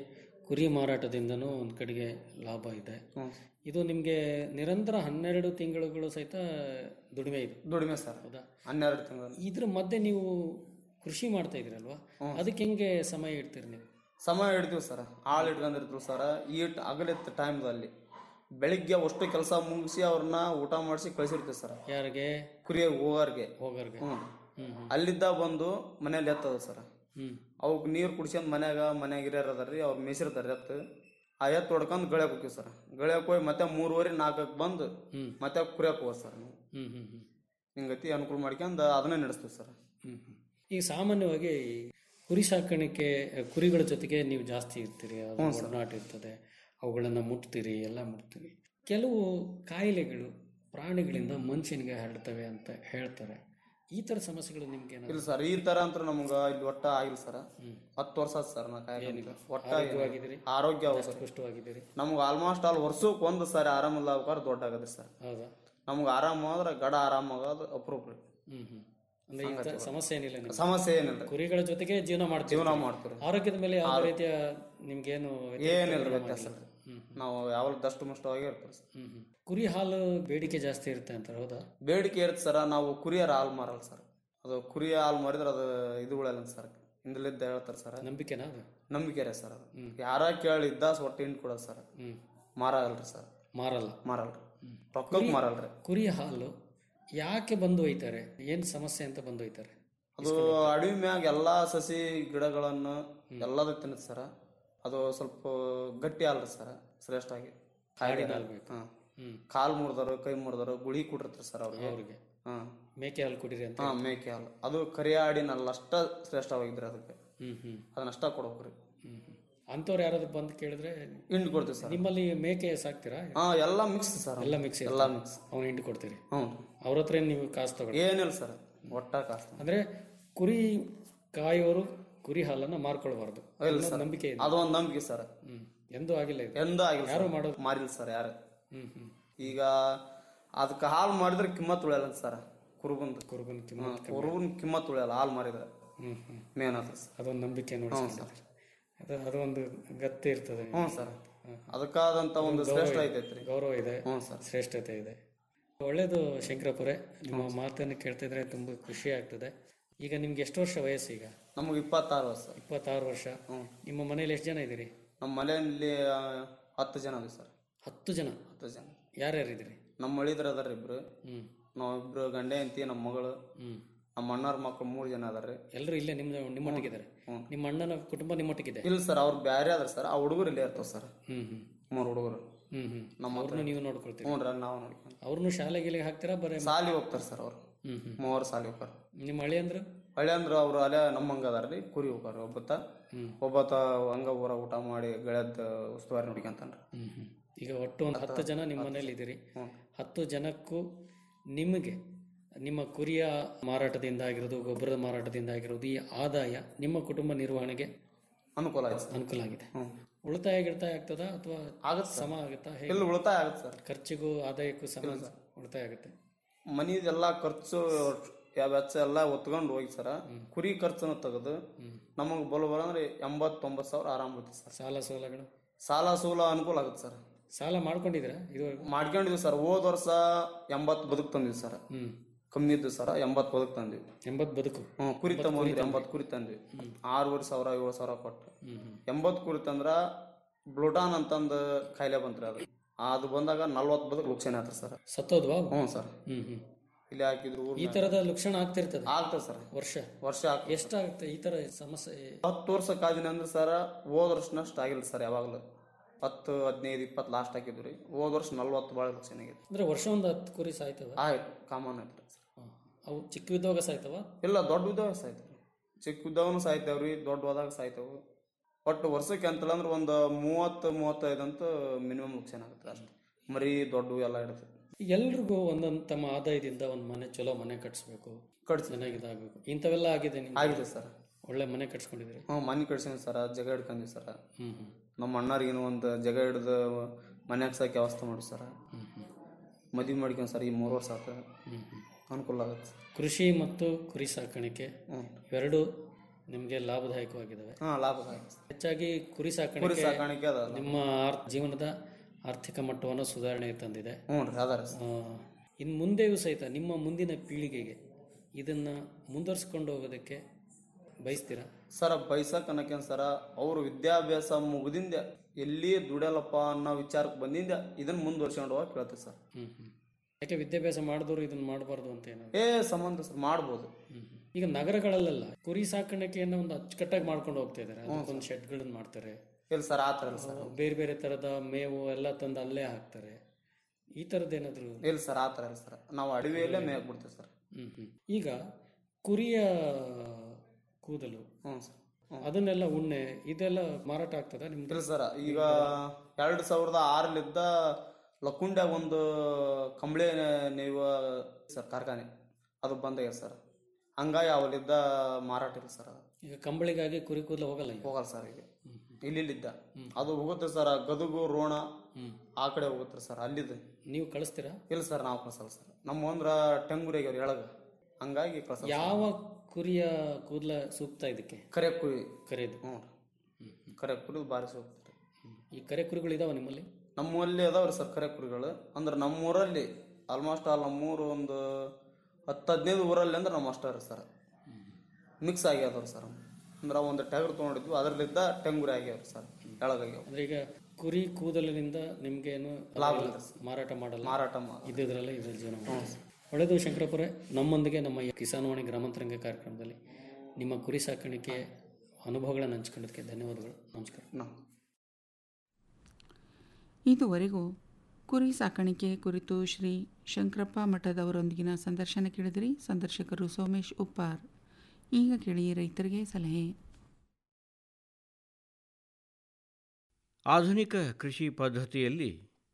ಕುರಿ ಮಾರಾಟದಿಂದನೂ ಒಂದು ಕಡೆಗೆ ಲಾಭ ಇದೆ ಹ್ಞೂ ಇದು ನಿಮಗೆ ನಿರಂತರ ಹನ್ನೆರಡು ತಿಂಗಳುಗಳು ಸಹಿತ ದುಡಿಮೆ ಇದೆ ದುಡಿಮೆ ಸರ್ ಹೌದಾ ಹನ್ನೆರಡು ತಿಂಗಳು ಇದ್ರ ಮಧ್ಯೆ ನೀವು ಕೃಷಿ ಮಾಡ್ತಾ ಇದ್ರಲ್ವಾ ಅದಕ್ಕೆ ಹೆಂಗೆ ಸಮಯ ಇಡ್ತೀರಿ ನೀವು ಸಮಯ ಹಿಡ್ತೀವಿ ಸರ್ ಆಳು ಇಟ್ಕೊಂಡಿರ್ತೀವಿ ಸರ್ ಈ ಅಗಲಿತ್ತ ಟೈಮ್ದಲ್ಲಿ ಬೆಳಿಗ್ಗೆ ಅಷ್ಟು ಕೆಲಸ ಮುಗಿಸಿ ಅವ್ರನ್ನ ಊಟ ಮಾಡಿಸಿ ಕಳಿಸಿರ್ತೀವಿ ಸರ್ ಯಾರಿಗೆ ಕುರಿಯ ಹೋಗೋರ್ಗೆ ಹೋಗೋರ್ಗೆ ಹ್ಞೂ ಹ್ಮ್ ಹ್ಮ್ ಅಲ್ಲಿದ್ದ ಬಂದು ಮನೇಲಿ ಎತ್ತದ ಸರ್ ಹ್ಮ್ ಅವಕ್ಕೆ ನೀರು ಕುಡ್ಸ್ಕೊಂಡ್ ಮನ್ಯಾಗ ಮನ್ಯಾಗ ಹಿರಿಯರ್ ಅದಾರ್ರಿ ಅವ್ರು ಮೇಸಿರ್ತಾರೆ ಎತ್ತು ಆ ಎತ್ತು ಹೊಡ್ಕೊಂಡು ಗಳಿಯಕ್ಕೆ ಹೋಗ್ತೀವಿ ಸರ್ ಗಳಿಯಕ್ಕೆ ಹೋಗಿ ಮತ್ತೆ ಮೂರುವರೆ ನಾಲ್ಕಕ್ಕೆ ಬಂದು ಹ್ಮ್. ಮತ್ತೆ ಕುರಿಯಕ್ಕೆ ಹೋಗೋದು ಸರ್ ನಾವು ಹ್ಮ್ ಹ್ಮ್ ಹ್ಮ್ ಹಿಂಗತಿ ಅನುಕೂಲ ಮಾಡ್ಕೊಂಡು ಅದನ್ನೇ ನಡೆಸ್ತೀವಿ ಸರ್ ಹ್ಮ್ ಹ್ಮ್. ಈಗ ಸಾಮಾನ್ಯವಾಗಿ ಕುರಿ ಸಾಕಾಣಿಕೆ ಕುರಿಗಳ ಜೊತೆಗೆ ನೀವು ಜಾಸ್ತಿ ಇರ್ತೀರಿ ಅದು ಒಡನಾಟ ಇರ್ತದೆ ಅವುಗಳನ್ನು ಮುಟ್ತೀರಿ ಎಲ್ಲ ಮುಟ್ತೀರಿ ಕೆಲವು ಕಾಯಿಲೆಗಳು ಪ್ರಾಣಿಗಳಿಂದ ಮನುಷ್ಯನಿಗೆ ಹರಡ್ತವೆ ಅಂತ ಹೇಳ್ತಾರೆ ಈ ಥರ ಸಮಸ್ಯೆಗಳು ನಿಮ್ಗೆ ಇಲ್ಲ ಸರ್ ಈ ತರ ಅಂತ ನಮ್ಗೆ ಇಲ್ಲಿ ಒಟ್ಟ ಆಗಿಲ್ಲ ಸರ್ ಹತ್ತು ವರ್ಷ ಆತ್ ಸರ್ ನಾ ಕಾಯಿಲೆ ಒಟ್ಟ ಆರೋಗ್ಯವಾಗಿದ್ದೀರಿ ಆರೋಗ್ಯ ಅವ ಸರ್ ಪುಷ್ಟವಾಗಿದ್ದೀರಿ ನಮ್ಗೆ ಆಲ್ಮೋಸ್ಟ್ ಆಲ್ ವರ್ಷಕ್ಕೆ ಒಂದು ಸಾರಿ ಆರಾಮಿಲ್ಲ ಅವಕಾರ ದೊಡ್ಡ ಆಗದೆ ಸರ್ ಹೌದಾ ನಮ್ಗೆ ಆರಾಮ ಆದ್ರೆ ಗಡ ಆರಾಮಾಗೋದು ಅಪರೂಪ ರೀ ಹ್ಮ್ ಹ್ಮ್ ಅಂದ್ರೆ ಇಂಥ ಸಮಸ್ಯೆ ಏನಿಲ್ಲ ನಿಮ್ಗೆ ಸಮಸ್ಯೆ ಏನಿಲ್ಲ ಕುರಿಗಳ ಜೊತೆಗೆ ಜೀವನ ಮಾಡ್ತೀವಿ ಜೀವನ ಮಾಡ್ತೀವಿ ಆರೋಗ್ಯದ ಮೇಲೆ ಯಾವುದೇ ರೀತಿಯ ನಿಮ್ಗೇನು ವ್ಯತ್ಯಾಸ ಏನಿಲ್ಲ ಪರಿಣಾಮ ವ್ಯತ್ಯಾಸ ಇಲ್ಲ. ಹ್ಮ್ ನಾವು ಯಾವಾಗ ದಷ್ಟು ಮುಷ್ಟವಾಗಿ ಇರ್ತೀವಿ ಸರ್ ಹ್ಮ್ ಹ್ಮ್. ಕುರಿ ಹಾಲು ಬೇಡಿಕೆ ಜಾಸ್ತಿ ಇರುತ್ತೆ ಅಂತಾರೆ ಹೌದಾ ಬೇಡಿಕೆ ಇರುತ್ತೆ ಸರ್ ನಾವು ಕುರಿಯರ ಹಾಲು ಮಾರಲ್ಲ ಸರ್ ಅದು ಕುರಿಯ ಹಾಲು ಮಾರಿದ್ರೆ ಅದು ಇದು ಉಳಿಯಲ್ಲ ಸರ್ ಹಿಂದಲಿದ್ದ ಹೇಳ್ತಾರೆ ಸರ್ ನಂಬಿಕೆನಾ ಅದು ನಂಬಿಕೆ ರೀ ಸರ್ ಅದು ಯಾರ ಕೇಳಿ ಇದ್ದಾಸ್ ಒಟ್ಟು ಹಿಂಡ್ ಕೊಡೋದು ಸರ್ ಹ್ಮ್ ಮಾರಲ್ರಿ ಸರ್ ಮಾರಲ್ಲ ಮಾರಲ್ರಿ ರೊಕ್ಕಕ್ಕೆ ಮಾರಲ್ರಿ ಕುರಿ ಹಾಲು ಯಾಕೆ ಬಂದು ಒಯ್ತಾರೆ ಏನ್ ಸಮಸ್ಯೆ ಅಂತ ಬಂದು ಒಯ್ತಾರೆ ಅದು ಅಡವಿ ಮ್ಯಾಗ ಎಲ್ಲಾ ಸಸಿ ಗಿಡಗಳನ್ನು ಎಲ್ಲದ ತಿನ್ನುತ್ತೆ ಸರ್ ಅದು ಸ್ವಲ್ಪ ಗಟ್ಟಿ ಹಾಲ್ರಿ ಸರ್ ಶ್ರೇಷ್ಠ ಆಗಿ ಹಾಲು ಬೇಕು. ಹಾಂ ಹ್ಮ್ ಕಾಲು ಮುರಿದವರು ಕೈ ಮುರಿದವರು ಗುಳಿ ಕೊಟ್ಟಿರ್ತಾರೆ ಸರ್ ಅವ್ರಿಗೆ ಅವ್ರಿಗೆ ಹಾಂ ಮೇಕೆ ಹಾಲು ಕುಡಿರಿ ಅಂತ ಹಾಂ ಮೇಕೆ ಹಾಲು ಅದು ಕರಿಯ ಆಡಿನಲ್ಲ ಅಷ್ಟ ಶ್ರೇಷ್ಠವಾಗಿದ್ರಿ ಅದಕ್ಕೆ ಹ್ಮ್ ಹ್ಮ್ ಅದನ್ನಷ್ಟ ಕೊಡ್ಬೇಕ್ರಿ ಹ್ಮ್ ಹ್ಮ್ ಅಂಥವ್ರು ಯಾರಾದ್ರು ಬಂದು ಕೇಳಿದ್ರೆ ಹಿಂಡಿ ಕೊಡ್ತೀವಿ ಸರ್ ನಿಮ್ಮಲ್ಲಿ ಮೇಕೆ ಸಾಕ್ತೀರಾ ಹಾ ಎಲ್ಲ ಮಿಕ್ಸ್ ಸರ್ ಎಲ್ಲ ಮಿಕ್ಸ್ ಎಲ್ಲ ಮಿಕ್ಸ್ ಅವ್ನು ಹಿಂಡಿ ಕೊಡ್ತೀರಿ ಹ್ಞೂ ಅವ್ರ ಹತ್ರ ಏನ್ ನೀವು ಕಾಸು ತಗೊಳ್ಳಿ ಏನಿಲ್ಲ ಸರ್ ಒಟ್ಟ ಕಾಸ್ತ ಅಂದ್ರೆ ಕುರಿ ಕಾಯೋರು ಕುರಿ ಹಾಲನ್ನ ಮಾರ್ಕೊಳ್ಬಾರ್ದು ಇಲ್ಲ ಅನ್ನೋ ಸರ್ ನಂಬಿಕೆ ಇದೆ ಅದು ಒಂದು ನಂಬಿಕೆ ಸರ್ ಹ್ಮ್ ಎಂದೂ ಆಗಿಲ್ಲ ಇದು ಎಂದೂ ಆಗಿಲ್ಲ ಯಾರು ಸರ್. ಮಾಡೋದು ಮಾರಿಲ್ಲ ಸರ್ ಯಾರು ಹ್ಮ್ ಹ್ಮ್ ಈಗ ಅದಕ್ಕೆ ಹಾಲು ಮಾಡಿದ್ರೆ ಕಿಮ್ಮತ್ ಉಳಿಯಲ್ಲ ಸರ್ ಕುರುಬಂದು ಕುರುಬನ್ ಕಿಮ್ಮ ಹ್ಮ್, ಕುರುಬನ್ ಕಿಮ್ಮತ್ ಉಳಿಯಲ್ಲ ಹಾಲು ಮಾರಿದ್ರೆ ಹ್ಮ್ ಹ್ಮ್ ಮೇನ್ ಅದ ಸರ್ ಅದೊಂದು ನಂಬಿಕೆ ನೋಡಿಸ್ಕೊಂಡಿದ್ದಾರೆ ಅದು ಅದೊಂದು ಗತ್ತೆ ಇರ್ತದೆ ಹ್ಞೂ ಸರ್ ಅದಕ್ಕಾದಂತ ಒಂದು ಶ್ರೇಷ್ಠ ಐತೈತ್ರಿ ಗೌರವ ಇದೆ ಹ್ಞೂ ಸರ್ ಶ್ರೇಷ್ಠತೆ ಇದೆ ಒಳ್ಳೇದು ಶಂಕರಪುರೆ ನಿಮ್ಮ ಮಾತನ್ನು ಕೇಳ್ತಿದ್ರೆ ತುಂಬ ಖುಷಿ ಆಗ್ತದೆ ಈಗ ನಿಮ್ಗೆ ಎಷ್ಟು ವರ್ಷ ವಯಸ್ಸು ಈಗ ನಮಗೆ ಇಪ್ಪತ್ತಾರು ವರ್ಷ ಇಪ್ಪತ್ತಾರು ವರ್ಷ ನಿಮ್ಮ ಮನೇಲಿ ಎಷ್ಟು ಜನ ಇದ್ದೀರಿ ನಮ್ಮ ಮನೆಯಲ್ಲಿ ಆ, ಹತ್ತು ಜನ ಅದ ಸರ್ ಹತ್ತು ಜನ ಹತ್ತು ಜನ ಯಾರ್ಯಾರು ಇದ್ದೀರಿ ನಮ್ಮ ಮಳಿದ್ರ ಅದಾರ ಇಬ್ರು ಹ್ಮ್ ನಾವಿಬ್ರು ಗಂಡ ಹೆಂಡತಿ ನಮ್ಮ ಮಗಳು ಹ್ಮ್ ನಮ್ಮ ಅಣ್ಣವ್ರ ಮಕ್ಳು ಮೂರು ಜನ ಅದಾರ್ರಿ ಎಲ್ಲರೂ ಇಲ್ಲೇ ನಿಮ್ಮ ನಿಮ್ಮೊಟ್ಟಿಗಿದ್ದಾರೆ ನಿಮ್ಮ ಅಣ್ಣನ ಕುಟುಂಬ ನಿಮ್ಮೊಟ್ಟಿಗಿದೆ ಇಲ್ಲ ಸರ್ ಅವ್ರು ಬ್ಯಾರೆ ಅದಾರ ಸರ್ ಆ ಹುಡುಗರು ಇಲ್ಲೇ ಇರ್ತಾವ ಸರ್ ಹ್ಮ್ ಹ್ಮ್ ಮೂರು ಹುಡುಗರು ಹ್ಮ್ ಹ್ಮ್ ನಮ್ಮ ಅವ್ರನ್ನು ನೀವು ನೋಡ್ಕೊಳ್ತೀರಿ ಹ್ಞೂ ರೀ ನಾವು ನೋಡ್ಕೊಂಡು ಅವ್ರನ್ನು ಶಾಲೆಗೆ ಹಾಕ್ತೀರಾ ಬರೀ ಸಾಲಿ ಹೋಗ್ತಾರೆ ಸರ್ ಅವ್ರು ಹ್ಮ್ ಹ್ಮ್ ಮೂವರು ಸಾಲಿ ಹೋಗ್ತಾರೆ ನಿಮ್ಮ ಹಳೆ ಅಂದ್ರೆ ಹಳ್ಳಿ ಅಂದ್ರೆ ಅವ್ರು ಅಲ್ಲೇ ನಮ್ಮ ಹಂಗ ಅದಾರ್ರಿ ಕುರಿ ಹೋಗ್ತಾರೆ ಒಬ್ಬತ್ತ ಒಬ್ಬತ್ತ ಹಂಗ ಊರ ಊಟ ಮಾಡಿ ಗೆಳೆಯದ ಉಸ್ತುವಾರಿ ನೋಡ್ಕೊಂತಾನ್ರಿ ಹ್ಮ್ ಹ್ಮ್. ಈಗ ಒಟ್ಟು ಒಂದು ಹತ್ತು ಜನ ನಿಮ್ಮ ಮನೇಲಿ ಇದ್ದೀರಿ ಹತ್ತು ಜನಕ್ಕೂ ನಿಮಗೆ ನಿಮ್ಮ ಕುರಿಯ ಮಾರಾಟದಿಂದ ಆಗಿರೋದು ಗೊಬ್ಬರದ ಮಾರಾಟದಿಂದ ಆಗಿರೋದು ಈ ಆದಾಯ ನಿಮ್ಮ ಕುಟುಂಬ ನಿರ್ವಹಣೆಗೆ ಅನುಕೂಲ ಆಯ್ತು ಸರ್ ಅನುಕೂಲ ಆಗಿದೆ ಹ್ಞೂ ಉಳಿತಾಯ ಗಿಳಿತಾಯ ಆಗ್ತದಾ ಅಥವಾ ಆಗತ್ತೆ ಸಮ ಆಗುತ್ತಾ ಹೇಗೆ ಇಲ್ಲಿ ಉಳಿತಾಯ ಆಗತ್ತೆ ಸರ್ ಖರ್ಚಿಗೂ ಆದಾಯಕ್ಕೂ ಸಮ ಉಳಿತಾಯ ಆಗುತ್ತೆ ಮನಿದೆಲ್ಲ ಖರ್ಚು ಯಾವ ವೆಚ್ಚ ಎಲ್ಲ ಒತ್ಕೊಂಡು ಹೋಗಿ ಸರ ಕುರಿ ಖರ್ಚನ್ನು ತೆಗೆದು ನಮಗೆ ಬಲ ಬಲ ಅಂದ್ರೆ ಎಂಬತ್ತೊಂಬತ್ತು ಸಾವಿರ ಆರಾಮ್ ಬರ್ತದೆ ಸರ್ ಸಾಲ ಸೋಲಗಳು ಸಾಲ ಸೂಲ ಅನುಕೂಲ ಆಗುತ್ತೆ ಸರ್ ಸಾಲ ಮಾಡ್ಕೊಂಡಿದ್ದೀರಾ ಇದುವರೆಗೂ ಮಾಡ್ಕೊಂಡಿದ್ವಿ ಸರ್ ಹೋದ ವರ್ಷ ಎಂಬತ್ತು ಬದುಕು ತಂದ್ವಿ ಸರ್ ಹ್ಮ್ ಕಮ್ಮಿ ಇದ್ದು ಸರ್ ಎಂಬತ್ತು ಬದುಕು ತಂದ್ವಿ ಎಂಬತ್ತು ಬದುಕು ಹ್ಞೂ ಕುರಿ ತಗೊಂಡ್ರಿ ಎಂಬತ್ತು ಕುರಿ ತಂದ್ವಿ ಆರೂವರೆ ಸಾವಿರ ಏಳು ಸಾವಿರ ಕೊಟ್ಟು ಎಂಬತ್ತು ಕುರಿ ತಂದ್ರ ಬ್ಲೂಟಾನ್ ಅಂತಂದು ಕಾಯಿಲೆ ಬಂತ್ರಿ ಅದು ಅದು ಬಂದಾಗ ನಲ್ವತ್ತು ಬದುಕು ಲುಕ್ಷಣ ಆತ್ರಿ ಸರ್ ಸತ್ತೋದ್ವಾ ಅವು? ಹ್ಞೂ ಸರ್ ಹ್ಮ್ ಹ್ಮ್ ಇಲ್ಲಿ ಹಾಕಿದ್ರು ಊರ್ ಈ ತರದ ಲಕ್ಷಣ ಆಗ್ತಿರ್ತದೆ ಆಗ್ತದೆ ಸರ್ ವರ್ಷ ವರ್ಷ ಆಗ್ತದೆ ಎಷ್ಟಾಗುತ್ತೆ ಈ ತರ ಸಮಸ್ಯೆ ಹತ್ತು ವರ್ಷ ಕಾದಿನ ಅಂದ್ರೆ ಸರ್ ಹೋದ ವರ್ಷನಷ್ಟು ಆಗಿಲ್ಲ ಸರ್ ಯಾವಾಗಲೂ ಹತ್ತು ಹದಿನೈದು ಇಪ್ಪತ್ತು ಲಾಸ್ಟ್ ಹಾಕಿದ್ವಿ ರೀ ಹೋದ ವರ್ಷ ನಲ್ವತ್ತು ಭಾಳ ಲಕ್ಷ ಆಗೈತೆ ಅಂದ್ರೆ ವರ್ಷ ಒಂದು ಹತ್ತು ಕುರಿ ಸಾಯ್ತವ ಆಯ್ತು ಕಾಮನ್ ಆಯ್ತು ರೀ ಹ. ಅವು ಚಿಕ್ಕವಿದ್ದಾಗ ಸಾಯ್ತವ ಇಲ್ಲ ದೊಡ್ಡ ಇದ್ದಾಗ ಸಾಯ್ತವೆ ಚಿಕ್ಕ ಇದ್ದಾವನು ಸಾಯ್ತಾವ್ರಿ ದೊಡ್ಡ ಹೋದಾಗ ಸಾಯ್ತಾವು ಒಟ್ಟು ವರ್ಷಕ್ಕೆ ಅಂತಲ್ಲ ಅಂದ್ರೆ ಒಂದು ಮೂವತ್ತು ಮೂವತ್ತೈದು ಅಂತೂ ಮಿನಿಮಮ್ ಲಕ್ಷಣ ಆಗುತ್ತೆ ಅಷ್ಟೇ ಮರಿ ದೊಡ್ಡ ಎಲ್ಲ ಇಡುತ್ತೆ ಎಲ್ರಿಗೂ ಒಂದೊಂದು ತಮ್ಮ ಆದಾಯದಿಂದ ಒಂದು ಮನೆ ಚಲೋ ಮನೆ ಕಟ್ಸ್ಬೇಕು ಕಟ್ಸಿ ಚೆನ್ನಾಗಿ ಇದಾಗಬೇಕು ಇಂಥವೆಲ್ಲ ಆಗಿದೆ ನಿಮ್ಗೆ ಆಗಿದೆ ಸರ್ ಒಳ್ಳೆ ಮನೆ ಕಟ್ಸ್ಕೊಂಡಿದ್ರಿ ಹ್ಞೂ ಮನೆ ಕಟ್ಸೀನಿ ಸರ ಜಾಗ ಹಿಡ್ಕೊಂಡ್ವಿ ಸರ ಹ್ಮ್ ಹ್ಮ್ ನಮ್ಮ ಅಣ್ಣರಿಗೇನು ಒಂದು ಜಾಗ ಹಿಡ್ದು ಮನೆ ಹಾಕ್ಸಕ್ಕೆ ವ್ಯವಸ್ಥೆ ಮಾಡಿ ಸರ ಹ್ಮ್ ಹ್ಮ್ ಮದುವೆ ಮಾಡ್ಕೊಂಡು ಸರ್ ಈ ಮೂರು ವರ್ಷ ಆತ ಹ್ಮ್ ಹ್ಮ್ ಅನುಕೂಲ ಆಗುತ್ತೆ ಕೃಷಿ ಮತ್ತು ಕುರಿ ಸಾಕಾಣಿಕೆ ಹ್ಞೂ ಇವೆರಡು ನಿಮಗೆ ಲಾಭದಾಯಕವಾಗಿದ್ದಾವೆ ಹಾಂ ಲಾಭದಾಯಕ ಹೆಚ್ಚಾಗಿ ಕುರಿ ಕುರಿ ಸಾಕಾಣಿಕೆ ಸಾಕಾಣಿಕೆ ಅದ ನಿಮ್ಮ ಆರ್- ಜೀವನದ ಆರ್ಥಿಕ ಮಟ್ಟವನ್ನು ಸುಧಾರಣೆಗೆ ತಂದಿದೆ ಹ್ಞೂ ರೀ ಅದ ರೀ ಸರ್ ಇನ್ನು ಮುಂದೆಯೂ ಸಹಿತ ನಿಮ್ಮ ಮುಂದಿನ ಪೀಳಿಗೆಗೆ ಇದನ್ನ ಮುಂದುವರಿಸ್ಕೊಂಡು ಹೋಗೋದಕ್ಕೆ ಬಯಸ್ತೀರಾ ಸರ ಬೈಸಕ್ ಅನ್ನಕೇನ್ ಸರ ಅವ್ರು ವಿದ್ಯಾಭ್ಯಾಸ ಮುಗ್ದಿಂದ ಎಲ್ಲಿ ದುಡಿಯಲ್ಲಪ್ಪ ಅನ್ನೋ ವಿಚಾರಕ್ಕೆ ಬಂದಿಂದ ಇದನ್ನ ಮುಂದುವರ್ಸ್ಕೊಂಡು ಹೋಗಕ್ ಕೇಳ್ತೀವಿ ಸರ್ ಹ್ಮ್ ಹ್ಮ್. ಯಾಕೆ ವಿದ್ಯಾಭ್ಯಾಸ ಮಾಡಿದವರು ಇದನ್ನ ಮಾಡಬಾರ್ದು ಅಂತ ಏನಾದ್ರು ಏ ಸಂಬಂಧ ಸರ್ ಮಾಡ್ಬೋದು ಈಗ ನಗರಗಳಲ್ಲೆಲ್ಲ ಕುರಿ ಸಾಕಾಣಿಕೆಯನ್ನು ಒಂದು ಅಚ್ಚುಕಟ್ಟಾಗಿ ಮಾಡ್ಕೊಂಡು ಹೋಗ್ತಾ ಇದ್ದಾರೆ ಅದಕ್ಕೊಂದು ಶೆಡ್ಗಳನ್ನ ಮಾಡ್ತಾರೆ ಇಲ್ಲ ಸರ್ ಆ ಥರ ಇಲ್ಲ ಸರ್ ಬೇರೆ ಬೇರೆ ತರದ ಮೇವು ಎಲ್ಲ ತಂದು ಅಲ್ಲೇ ಹಾಕ್ತಾರೆ ಈ ತರದ್ದು ಏನಾದ್ರು ಇಲ್ಲ ಸರ್ ಆ ಥರ ಇಲ್ಲ ಸರ್ ನಾವು ಅಡವಿಯಲ್ಲೇ ಮೇಯಕ್ ಬಿಡ್ತೀವಿ ಸರ್ ಹ್ಮ್ ಹ್ಮ್. ಈಗ ಕುರಿಯ ಕೂದಲು ಹ್ಞೂ ಸರ್ ಅದನ್ನೆಲ್ಲ ಉಣ್ಣೆ ಇದೆಲ್ಲ ಮಾರಾಟ ಆಗ್ತದ ನಿಮ್ದು ಇಲ್ಲ ಸರ್ ಈಗ ಎರಡು ಸಾವಿರದ ಆರಲಿದ್ದ ಲಕ್ಕುಂಡ್ಯಾಗ ಒಂದು ಕಂಬಳಿ ನೇಯುವ ಸರ್ ಕಾರ್ಖಾನೆ ಅದು ಬಂದಾಗ್ಯದ ಸರ್ ಹಂಗಾಗಿ ಅವಲಿದ್ದ ಮಾರಾಟ ಇಲ್ಲ ಸರ್ ಅದು ಈಗ ಕಂಬಳಿಗಾಗಿ ಕುರಿ ಕೂದಲು ಹೋಗಲ್ಲ ಈಗ ಹೋಗಲ್ಲ ಸರ್ ಈಗ ಇಲ್ಲಿಲ್ಲಿದ್ದ ಅದು ಹೋಗುತ್ತೆ ಸರ್ ಗದುಗು ರೋಣ ಆ ಕಡೆ ಹೋಗುತ್ತೆ ಸರ್ ಅಲ್ಲಿದೆ ನೀವು ಕಳಿಸ್ತೀರಾ ಇಲ್ಲ ಸರ್ ನಾವು ಕಳ್ಸಲ್ಲ ಸರ್ ನಮ್ಮ ಅಂದ್ರ ಟೆಂಗುರಿ ಆಗ್ಯಾವ್ರಿ ಎಳಗ ಹಂಗಾಗಿ ಕಳ್ಸಲ್ಲ ಯಾವ ಕುರಿಯ ಕೂದಲ ಸೂಕ್ತ ಇದಕ್ಕೆ ಕರೆ ಕುರಿ ಕರೆದು ಹ್ಞೂ ಕರೆ ಕುರಿ ಭಾರಿ ಹೋಗ್ತಾರೆ ಈ ಕರೆ ಕುರಿಗಳು ಇದಾವ ನಿಮ್ಮಲ್ಲಿ ನಮ್ಮಲ್ಲಿ ಅದಾವ್ರಿ ಸರ್ ಕರೆ ಕುರಿಗಳು ಅಂದ್ರೆ ನಮ್ಮೂರಲ್ಲಿ ಆಲ್ಮೋಸ್ಟ್ ಆಲ್ ನಮ್ಮೂರು ಒಂದು ಹತ್ತು ಹದಿನೈದು ಊರಲ್ಲಿ ಅಂದ್ರೆ ನಮ್ಮ ಅಷ್ಟೇ ರೀ ಸರ್ ಮಿಕ್ಸ್ ಆಗ್ಯಾವ್ರಿ ಸರ್ ಅಂದ್ರೆ ಒಂದು ಟಗರ್ ತೊಗೊಂಡಿದ್ವಿ ಅದರಲ್ಲಿದ್ದ ಟೆಂಗುರಿ ಆಗ್ಯಾವ್ರಿ ಸರ್ ಎಳಗಾಗ್ಯಾವ ಅಂದ್ರೆ ಈಗ ಕುರಿ ಕೂದಲಿನಿಂದ ನಿಮ್ಗೇನು ಲಾಭ ಇಲ್ಲ, ಇಲ್ಲ ಸರ್. ಮಾರಾಟ ಮಾಡಲ್ಲ ಮಾರಾಟ ಮಾ ಇದ್ದಿದ್ರಲ್ಲೇ ಇದ್ರ ಜೀವನ ಮಾಡ್ತೀವಿ. ಒಳ್ಳೆಯದು ಶಂಕರಪುರೆ ನಮ್ಮೊಂದಿಗೆ ನಮ್ಮ ಈ ಕಿಸಾನ್ವಾಣಿ ಗ್ರಾಮಾಂತರಂಗ ಕಾರ್ಯಕ್ರಮದಲ್ಲಿ ನಿಮ್ಮ ಕುರಿ ಸಾಕಾಣಿಕೆ ಅನುಭವಗಳನ್ನು ಹಂಚ್ಕೊಳ್ಳೋದಕ್ಕೆ ಧನ್ಯವಾದಗಳು ನಮಸ್ಕಾರ ನಾವು ಇದುವರೆಗೂ ಕುರಿ ಸಾಕಾಣಿಕೆ ಕುರಿತು ಶ್ರೀ ಶಂಕರಪ್ಪ ಮಠದವರೊಂದಿಗಿನ ಸಂದರ್ಶನ ಕೇಳಿದಿರಿ ಸಂದರ್ಶಕರು ಸೋಮೇಶ್ ಉಪ್ಪಾರ್ ಈಗ ಕೇಳಿ ರೈತರಿಗೆ ಸಲಹೆ ಆಧುನಿಕ ಕೃಷಿ ಪದ್ಧತಿಯಲ್ಲಿ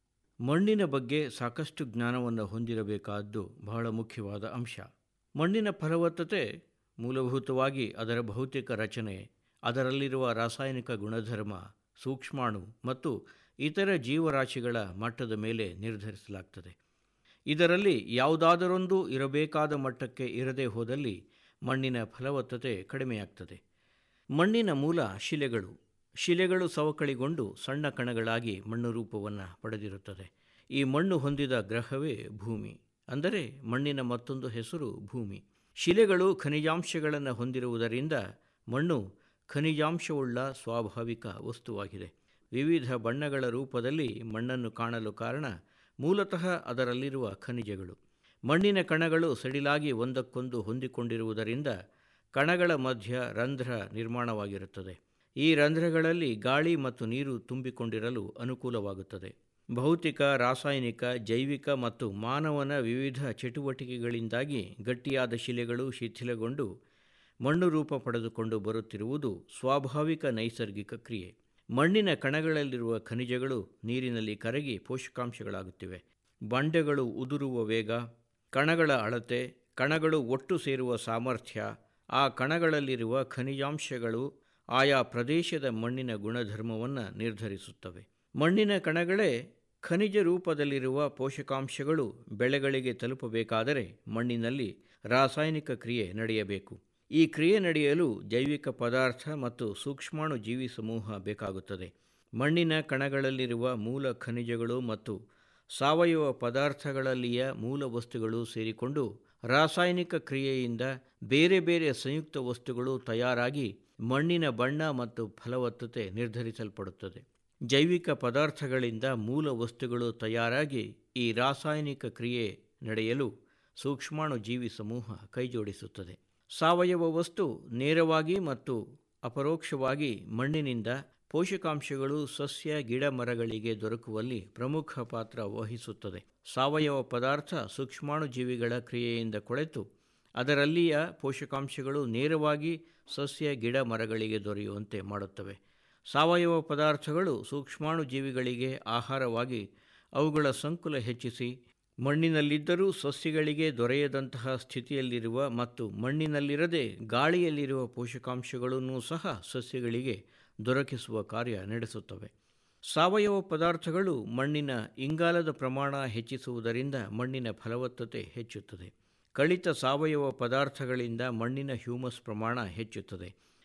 ಮಣ್ಣಿನ ಬಗ್ಗೆ ಸಾಕಷ್ಟು ಜ್ಞಾನವನ್ನು ಹೊಂದಿರಬೇಕಾದ್ದು ಬಹಳ ಮುಖ್ಯವಾದ ಅಂಶ ಮಣ್ಣಿನ ಫಲವತ್ತತೆ ಮೂಲಭೂತವಾಗಿ ಅದರ ಭೌತಿಕ ರಚನೆ ಅದರಲ್ಲಿರುವ ರಾಸಾಯನಿಕ ಗುಣಧರ್ಮ ಸೂಕ್ಷ್ಮಾಣು ಮತ್ತು ಇತರ ಜೀವರಾಶಿಗಳ ಮಟ್ಟದ ಮೇಲೆ ನಿರ್ಧರಿಸಲಾಗ್ತದೆ ಇದರಲ್ಲಿ ಯಾವುದಾದರೊಂದು ಇರಬೇಕಾದ ಮಟ್ಟಕ್ಕೆ ಇರದೇ ಹೋದಲ್ಲಿ ಮಣ್ಣಿನ ಫಲವತ್ತತೆ ಕಡಿಮೆಯಾಗ್ತದೆ ಮಣ್ಣಿನ ಮೂಲ ಶಿಲೆಗಳು ಶಿಲೆಗಳು ಸವಕಳಿಗೊಂಡು ಸಣ್ಣ ಕಣಗಳಾಗಿ ಮಣ್ಣು ರೂಪವನ್ನು ಪಡೆದಿರುತ್ತದೆ ಈ ಮಣ್ಣು ಹೊಂದಿದ ಗ್ರಹವೇ ಭೂಮಿ ಅಂದರೆ ಮಣ್ಣಿನ ಮತ್ತೊಂದು ಹೆಸರು ಭೂಮಿ ಶಿಲೆಗಳು ಖನಿಜಾಂಶಗಳನ್ನು ಹೊಂದಿರುವುದರಿಂದ ಮಣ್ಣು ಖನಿಜಾಂಶವುಳ್ಳ ಸ್ವಾಭಾವಿಕ ವಸ್ತುವಾಗಿದೆ ವಿವಿಧ ಬಣ್ಣಗಳ ರೂಪದಲ್ಲಿ ಮಣ್ಣನ್ನು ಕಾಣಲು ಕಾರಣ ಮೂಲತಃ ಅದರಲ್ಲಿರುವ ಖನಿಜಗಳು ಮಣ್ಣಿನ ಕಣಗಳು ಸಡಿಲಾಗಿ ಒಂದಕ್ಕೊಂದು ಹೊಂದಿಕೊಂಡಿರುವುದರಿಂದ ಕಣಗಳ ಮಧ್ಯ ರಂಧ್ರ ನಿರ್ಮಾಣವಾಗಿರುತ್ತದೆ ಈ ರಂಧ್ರಗಳಲ್ಲಿ ಗಾಳಿ ಮತ್ತು ನೀರು ತುಂಬಿಕೊಂಡಿರಲು ಅನುಕೂಲವಾಗುತ್ತದೆ ಭೌತಿಕ ರಾಸಾಯನಿಕ ಜೈವಿಕ ಮತ್ತು ಮಾನವನ ವಿವಿಧ ಚಟುವಟಿಕೆಗಳಿಂದಾಗಿ ಗಟ್ಟಿಯಾದ ಶಿಲೆಗಳು ಶಿಥಿಲಗೊಂಡು ಮಣ್ಣು ರೂಪ ಪಡೆದುಕೊಂಡು ಬರುತ್ತಿರುವುದು ಸ್ವಾಭಾವಿಕ ನೈಸರ್ಗಿಕ ಕ್ರಿಯೆ ಮಣ್ಣಿನ ಕಣಗಳಲ್ಲಿರುವ ಖನಿಜಗಳು ನೀರಿನಲ್ಲಿ ಕರಗಿ ಪೋಷಕಾಂಶಗಳಾಗುತ್ತಿವೆ ಬಂಡೆಗಳು ಉದುರುವ ವೇಗ ಕಣಗಳ ಅಳತೆ ಕಣಗಳು ಒಟ್ಟು ಸೇರುವ ಸಾಮರ್ಥ್ಯ ಆ ಕಣಗಳಲ್ಲಿರುವ ಖನಿಜಾಂಶಗಳು ಆಯಾ ಪ್ರದೇಶದ ಮಣ್ಣಿನ ಗುಣಧರ್ಮವನ್ನು ನಿರ್ಧರಿಸುತ್ತವೆ ಮಣ್ಣಿನ ಕಣಗಳೇ ಖನಿಜ ರೂಪದಲ್ಲಿರುವ ಪೋಷಕಾಂಶಗಳು ಬೆಳೆಗಳಿಗೆ ತಲುಪಬೇಕಾದರೆ ಮಣ್ಣಿನಲ್ಲಿ ರಾಸಾಯನಿಕ ಕ್ರಿಯೆ ನಡೆಯಬೇಕು ಈ ಕ್ರಿಯೆ ನಡೆಯಲು ಜೈವಿಕ ಪದಾರ್ಥ ಮತ್ತು ಸೂಕ್ಷ್ಮಾಣು ಜೀವಿ ಸಮೂಹ ಬೇಕಾಗುತ್ತದೆ ಮಣ್ಣಿನ ಕಣಗಳಲ್ಲಿರುವ ಮೂಲ ಖನಿಜಗಳು ಮತ್ತು ಸಾವಯವ ಪದಾರ್ಥಗಳಲ್ಲಿಯ ಮೂಲ ವಸ್ತುಗಳು ಸೇರಿಕೊಂಡು ರಾಸಾಯನಿಕ ಕ್ರಿಯೆಯಿಂದ ಬೇರೆ ಬೇರೆ ಸಂಯುಕ್ತ ವಸ್ತುಗಳು ತಯಾರಾಗಿ ಮಣ್ಣಿನ ಬಣ್ಣ ಮತ್ತು ಫಲವತ್ತತೆ ನಿರ್ಧರಿಸಲ್ಪಡುತ್ತದೆ ಜೈವಿಕ ಪದಾರ್ಥಗಳಿಂದ ಮೂಲ ವಸ್ತುಗಳು ತಯಾರಾಗಿ ಈ ರಾಸಾಯನಿಕ ಕ್ರಿಯೆ ನಡೆಯಲು ಸೂಕ್ಷ್ಮಾಣು ಜೀವಿ ಸಮೂಹ ಕೈಜೋಡಿಸುತ್ತದೆ ಸಾವಯವ ವಸ್ತು ನೇರವಾಗಿ ಮತ್ತು ಅಪರೋಕ್ಷವಾಗಿ ಮಣ್ಣಿನಿಂದ ಪೋಷಕಾಂಶಗಳು ಸಸ್ಯ ಗಿಡ ಮರಗಳಿಗೆ ದೊರಕುವಲ್ಲಿ ಪ್ರಮುಖ ಪಾತ್ರ ವಹಿಸುತ್ತದೆ ಸಾವಯವ ಪದಾರ್ಥ ಸೂಕ್ಷ್ಮಾಣು ಜೀವಿಗಳ ಕ್ರಿಯೆಯಿಂದ ಕೊಳೆತು ಅದರಲ್ಲಿಯ ಪೋಷಕಾಂಶಗಳು ನೇರವಾಗಿ ಸಸ್ಯ ಗಿಡ ಮರಗಳಿಗೆ ದೊರೆಯುವಂತೆ ಮಾಡುತ್ತವೆ ಸಾವಯವ ಪದಾರ್ಥಗಳು ಸೂಕ್ಷ್ಮಾಣು ಜೀವಿಗಳಿಗೆ ಆಹಾರವಾಗಿ ಅವುಗಳ ಸಂಕುಲ ಹೆಚ್ಚಿಸಿ ಮಣ್ಣಿನಲ್ಲಿದ್ದರೂ ಸಸ್ಯಗಳಿಗೆ ದೊರೆಯದಂತಹ ಸ್ಥಿತಿಯಲ್ಲಿರುವ ಮತ್ತು ಮಣ್ಣಿನಲ್ಲಿರದೆ ಗಾಳಿಯಲ್ಲಿರುವ ಪೋಷಕಾಂಶಗಳನ್ನೂ ಸಹ ಸಸ್ಯಗಳಿಗೆ ದೊರಕಿಸುವ ಕಾರ್ಯ ನಡೆಸುತ್ತವೆ ಸಾವಯವ ಪದಾರ್ಥಗಳು ಮಣ್ಣಿನ ಇಂಗಾಲದ ಪ್ರಮಾಣ ಹೆಚ್ಚಿಸುವುದರಿಂದ ಮಣ್ಣಿನ ಫಲವತ್ತತೆ ಹೆಚ್ಚುತ್ತದೆ ಕಳಿತ ಸಾವಯವ ಪದಾರ್ಥಗಳಿಂದ ಮಣ್ಣಿನ ಹ್ಯೂಮಸ್ ಪ್ರಮಾಣ ಹೆಚ್ಚುತ್ತದೆ